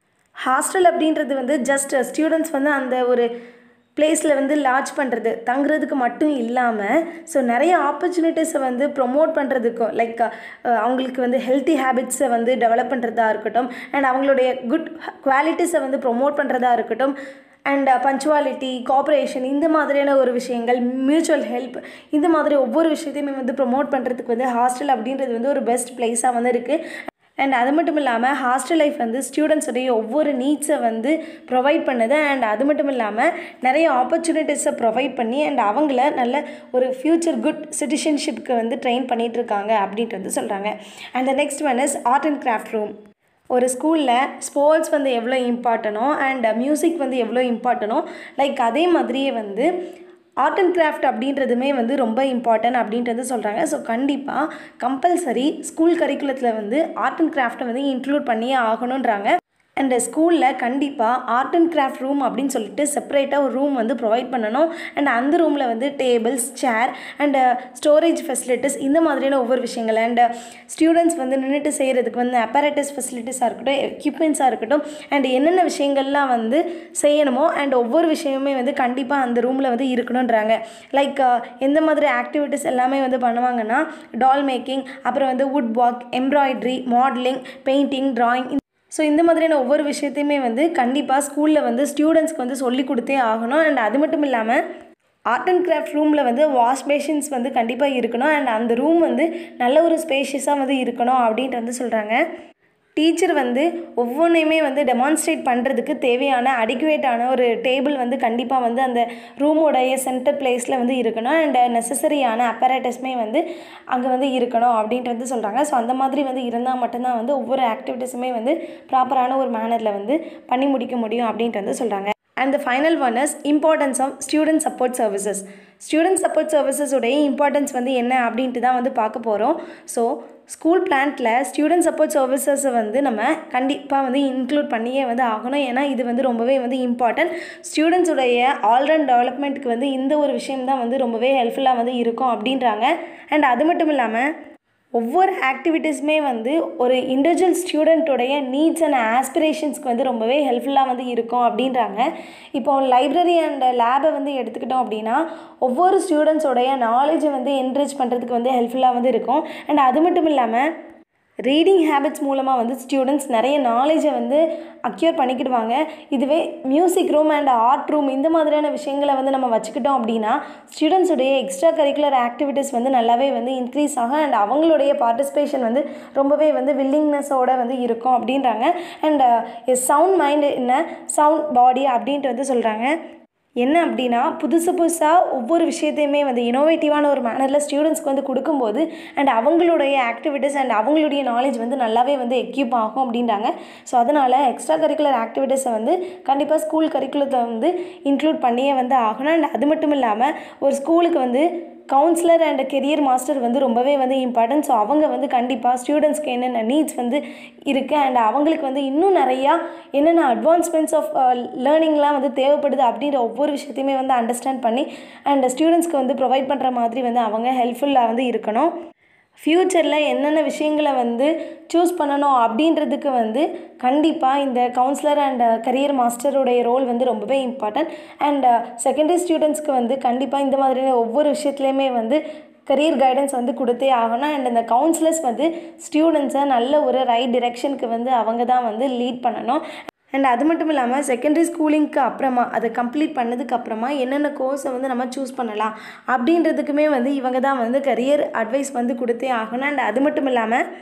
ஹாஸ்டல் அப்படின்றது வந்து ஜஸ்ட் ஸ்டூடெண்ட்ஸ் வந்து அந்த ஒரு பிளேஸில் வந்து லாட்ச் பண்ணுறது தங்குறதுக்கு மட்டும் இல்லாமல் ஸோ நிறைய ஆப்பர்ச்சுனிட்டிஸை வந்து ப்ரொமோட் பண்ணுறதுக்கும் லைக் அவங்களுக்கு வந்து ஹெல்த்தி ஹேபிட்ஸை வந்து டெவலப் பண்ணுறதா இருக்கட்டும் அண்ட் அவங்களுடைய குட் குவாலிட்டிஸை வந்து ப்ரொமோட் பண்ணுறதா இருக்கட்டும் அண்ட் பஞ்சுவாலிட்டி கோஆப்ரேஷன் இந்த மாதிரியான ஒரு விஷயங்கள் மியூச்சுவல் ஹெல்ப் இந்த மாதிரி ஒவ்வொரு விஷயத்தையுமே வந்து ப்ரொமோட் பண்ணுறதுக்கு வந்து ஹாஸ்டல் அப்படின்றது வந்து ஒரு பெஸ்ட் பிளேஸாக வந்து இருக்குது அண்ட் அது மட்டும் இல்லாமல் ஹாஸ்டல் லைஃப் வந்து ஸ்டூடெண்ட்ஸுடைய ஒவ்வொரு நீட்ஸை வந்து ப்ரொவைட் பண்ணுது அண்ட் அது மட்டும் இல்லாமல் நிறைய ஆப்பர்ச்சுனிட்டிஸை ப்ரொவைட் பண்ணி அண்ட் அவங்கள நல்ல ஒரு ஃப்யூச்சர் குட் சிட்டிசன்ஷிப்க்கு வந்து ட்ரெயின் பண்ணிகிட்டு இருக்காங்க அப்படின்ட்டு வந்து சொல்கிறாங்க and the next one is art and craft room ஒரு ஸ்கூலில் ஸ்போர்ட்ஸ் வந்து எவ்வளோ இம்பார்ட்டனோ அண்ட் மியூசிக் வந்து எவ்வளோ இம்பார்ட்டனோ லைக் அதே மாதிரியே வந்து ஆர்ட் அண்ட் கிராஃப்ட் அப்படின்றதுமே வந்து ரொம்ப இம்பார்ட்டன்ட் அப்படின்றது சொல்கிறாங்க ஸோ கண்டிப்பாக கம்பல்சரி ஸ்கூல் கரிக்குலத்தில் வந்து ஆர்ட் அண்ட் கிராஃப்ட்டை வந்து இன்க்ளூட் பண்ணியே ஆகணுன்றாங்க அண்ட் ஸ்கூலில் கண்டிப்பாக ஆர்ட் அண்ட் கிராஃப்ட் ரூம் அப்படின்னு சொல்லிட்டு செப்பரேட்டாக ஒரு ரூம் வந்து ப்ரொவைட் பண்ணணும் அண்ட் அந்த ரூமில் வந்து tables chair and storage facilities இந்த மாதிரியான ஒவ்வொரு விஷயங்கள் அண்ட் ஸ்டூடெண்ட்ஸ் வந்து நின்றுட்டு செய்கிறதுக்கு வந்து அப்பரேட்டஸ் ஃபெசிலிட்டிஸாக இருக்கட்டும் எக்யூப்மெண்ட்ஸாக இருக்கட்டும் அண்ட் என்னென்ன விஷயங்கள்லாம் வந்து செய்யணுமோ அண்ட் ஒவ்வொரு விஷயமுமே வந்து கண்டிப்பாக அந்த ரூமில் வந்து இருக்கணுன்றாங்க லைக் எந்த மாதிரி ஆக்டிவிட்டீஸ் எல்லாமே வந்து பண்ணுவாங்கன்னா டால் மேக்கிங் அப்புறம் வந்து wood work embroidery modelling painting drawing so இந்த மாதிரியான ஒவ்வொரு விஷயத்தையுமே வந்து கண்டிப்பாக ஸ்கூலில் வந்து ஸ்டூடெண்ட்ஸ்க்கு வந்து சொல்லி கொடுத்தே ஆகணும் அண்ட் அது மட்டும் இல்லாமல் ஆர்ட் அண்ட் கிராஃப்ட் ரூமில் வந்து வாஷ் பேஷன்ஸ் வந்து கண்டிப்பாக இருக்கணும் அண்ட் அந்த ரூம் வந்து நல்ல ஒரு ஸ்பேஷியஸாக வந்து இருக்கணும் அப்படின்ட்டு வந்து சொல்கிறாங்க டீச்சர் வந்து ஒவ்வொன்றையுமே வந்து டெமான்ஸ்ட்ரேட் பண்ணுறதுக்கு தேவையான அடிக்குவேட்டான ஒரு டேபிள் வந்து கண்டிப்பாக வந்து அந்த ரூமோடைய சென்டர் பிளேஸில் வந்து இருக்கணும் அண்ட் நெசசரியான அப்பரேட்டஸ்மே வந்து அங்கே வந்து இருக்கணும் அப்படின்ட்டு வந்து சொல்கிறாங்க ஸோ அந்த மாதிரி வந்து இருந்தால் மட்டும்தான் வந்து ஒவ்வொரு ஆக்டிவிட்டீஸுமே வந்து ப்ராப்பரான ஒரு மேனரில் வந்து பண்ணி முடிக்க முடியும் அப்படின்ட்டு வந்து சொல்கிறாங்க and the final one is importance of student support services student support சர்வீசஸுடைய இம்பார்ட்டன்ஸ் வந்து என்ன அப்படின்ட்டு தான் வந்து பார்க்க போகிறோம் ஸோ ஸ்கூல் பிளான்ட்டில் ஸ்டூடெண்ட் சப்போர்ட் சர்வீசஸை வந்து நம்ம கண்டிப்பாக வந்து இன்க்ளூட் பண்ணியே வந்து ஆகணும் ஏன்னா இது வந்து ரொம்பவே வந்து இம்பார்ட்டன்ட் ஸ்டூடெண்ட்ஸுடைய ஆல்ரவுண்ட் டெவலப்மெண்ட்டுக்கு வந்து இந்த ஒரு விஷயம் தான் வந்து ரொம்பவே ஹெல்ப்ஃபுல்லாக வந்து இருக்கும் அப்படின்றாங்க அண்ட் அது மட்டும் இல்லாமல் ஒவ்வொரு ஆக்டிவிட்டீஸுமே வந்து ஒரு இண்டிவிஜுவல் ஸ்டூடெண்ட்டுடைய நீட்ஸ் அண்ட் ஆஸ்பிரேஷன்ஸ்க்கு வந்து ரொம்பவே ஹெல்ப்ஃபுல்லாக வந்து இருக்கும் அப்படின்றாங்க இப்போ லைப்ரரி அண்ட் லேபை வந்து எடுத்துக்கிட்டோம் அப்படின்னா ஒவ்வொரு ஸ்டூடெண்ட்ஸோடைய நாலேஜை வந்து என்ரிச் பண்ணுறதுக்கு வந்து ஹெல்ப்ஃபுல்லாக வந்து இருக்கும் அண்ட் அது மட்டும் இல்லாமல் ரீடிங் ஹேபிட்ஸ் மூலமாக வந்து ஸ்டூடெண்ட்ஸ் நிறைய நாலேஜை வந்து அக்யூர் பண்ணிக்கிடுவாங்க இதுவே music room and art room இந்த மாதிரியான விஷயங்களை வந்து நம்ம வச்சுக்கிட்டோம் அப்படின்னா ஸ்டூடெண்ட்ஸுடைய எக்ஸ்ட்ரா கரிக்குலர் ஆக்டிவிட்டீஸ் வந்து நல்லாவே வந்து இன்க்ரீஸ் ஆகும் அண்ட் அவங்களுடைய பார்ட்டிசிபேஷன் வந்து ரொம்பவே வந்து வில்லிங்னஸோட வந்து இருக்கும் அப்படின்றாங்க அண்ட் சவுண்ட் மைண்ட் என்ன சவுண்ட் பாடி அப்படின்ட்டு வந்து சொல்கிறாங்க என்ன அப்படின்னா புதுசு புதுசாக ஒவ்வொரு விஷயத்தையுமே வந்து இனோவேட்டிவான ஒரு மேனரில் ஸ்டூடெண்ட்ஸ்க்கு வந்து கொடுக்கும்போது அண்ட் அவங்களுடைய ஆக்டிவிட்டீஸ் அண்ட் அவங்களுடைய நாலேஜ் வந்து நல்லாவே வந்து எக்யூப் ஆகும் அப்படின்றாங்க ஸோ அதனால் எக்ஸ்ட்ரா கரிக்குலர் ஆக்டிவிட்டீஸை வந்து கண்டிப்பாக ஸ்கூல் கரிக்குலத்தை வந்து இன்க்ளூட் பண்ணியே வந்து ஆகணும் அண்ட் அது மட்டும் இல்லாமல் ஒரு ஸ்கூலுக்கு வந்து கவுன்சிலர் அண்ட் கெரியர் மாஸ்டர் வந்து ரொம்பவே வந்து இம்பார்ட்டன்ட் ஸோ அவங்க வந்து கண்டிப்பாக ஸ்டூடெண்ட்ஸ்க்கு என்னென்ன நீட்ஸ் வந்து இருக்குது அண்ட் அவங்களுக்கு வந்து இன்னும் நிறையா என்னென்ன அட்வான்ஸ்மெண்ட்ஸ் ஆஃப் லேர்னிங்லாம் வந்து தேவைப்படுது அப்படின்ற ஒவ்வொரு விஷயத்தையுமே வந்து அண்டர்ஸ்டாண்ட் பண்ணி அண்ட் ஸ்டூடெண்ட்ஸ்க்கு வந்து ப்ரொவைட் பண்ணுற மாதிரி வந்து அவங்க ஹெல்ப்ஃபுல்லாக வந்து இருக்கணும் ஃப்யூச்சரில் என்னென்ன விஷயங்களை வந்து சூஸ் பண்ணணும் அப்படின்றதுக்கு வந்து கண்டிப்பாக இந்த கவுன்சிலர் அண்ட் கரியர் மாஸ்டருடைய ரோல் வந்து ரொம்பவே இம்பார்ட்டன்ட் அண்ட் செகண்டரி ஸ்டூடெண்ட்ஸ்க்கு வந்து கண்டிப்பாக இந்த மாதிரியான ஒவ்வொரு விஷயத்துலையுமே வந்து கரியர் கைடன்ஸ் வந்து கொடுத்தே ஆகணும் அண்ட் இந்த கவுன்சிலர்ஸ் வந்து ஸ்டூடெண்ட்ஸை நல்ல ஒரு ரைட் டிரெக்ஷனுக்கு வந்து அவங்க தான் வந்து லீட் பண்ணணும் அண்ட் அது மட்டும் இல்லாமல் செகண்டரி ஸ்கூலிங்க்கு அப்புறமா அதை கம்ப்ளீட் பண்ணதுக்கு அப்புறமா என்னென்ன கோர்ஸை வந்து நம்ம சூஸ் பண்ணலாம் அப்படின்றதுக்குமே வந்து இவங்க தான் வந்து கரியர் அட்வைஸ் வந்து கொடுத்தே ஆகணும் அண்ட் அது மட்டும் இல்லாமல்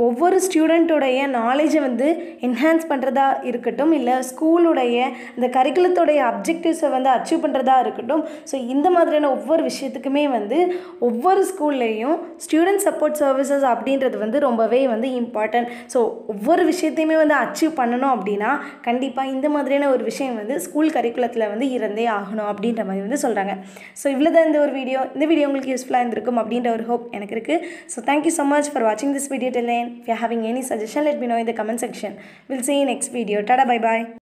ஒவ்வொரு ஸ்டூடெண்ட்டோடைய நாலேஜை வந்து என்ஹான்ஸ் பண்ணுறதா இருக்கட்டும் இல்லை ஸ்கூலுடைய இந்த கரிக்குலத்தோடைய அப்ஜெக்டிவ்ஸை வந்து அச்சீவ் பண்ணுறதா இருக்கட்டும் ஸோ இந்த மாதிரியான ஒவ்வொரு விஷயத்துக்குமே வந்து ஒவ்வொரு ஸ்கூல்லையும் ஸ்டூடெண்ட் சப்போர்ட் சர்வீசஸ் அப்படின்றது வந்து ரொம்பவே வந்து இம்பார்ட்டன்ட் ஸோ ஒவ்வொரு விஷயத்தையுமே வந்து அச்சீவ் பண்ணணும் அப்படின்னா கண்டிப்பாக இந்த மாதிரியான ஒரு விஷயம் வந்து ஸ்கூல் கரிக்குலத்தில் வந்து இருந்தே ஆகணும் அப்படின்ற மாதிரி வந்து சொல்கிறாங்க ஸோ இவ்வளோ தான் இந்த ஒரு வீடியோ இந்த வீடியோ உங்களுக்கு யூஸ்ஃபுல்லாக இருந்திருக்கும் அப்படின்ற ஒரு ஹோப் எனக்கு இருக்குது so thank you so much for வாட்சிங் this video till end. If you're having any suggestion, let me know in the comment section. We'll see you next video. Tada, bye bye.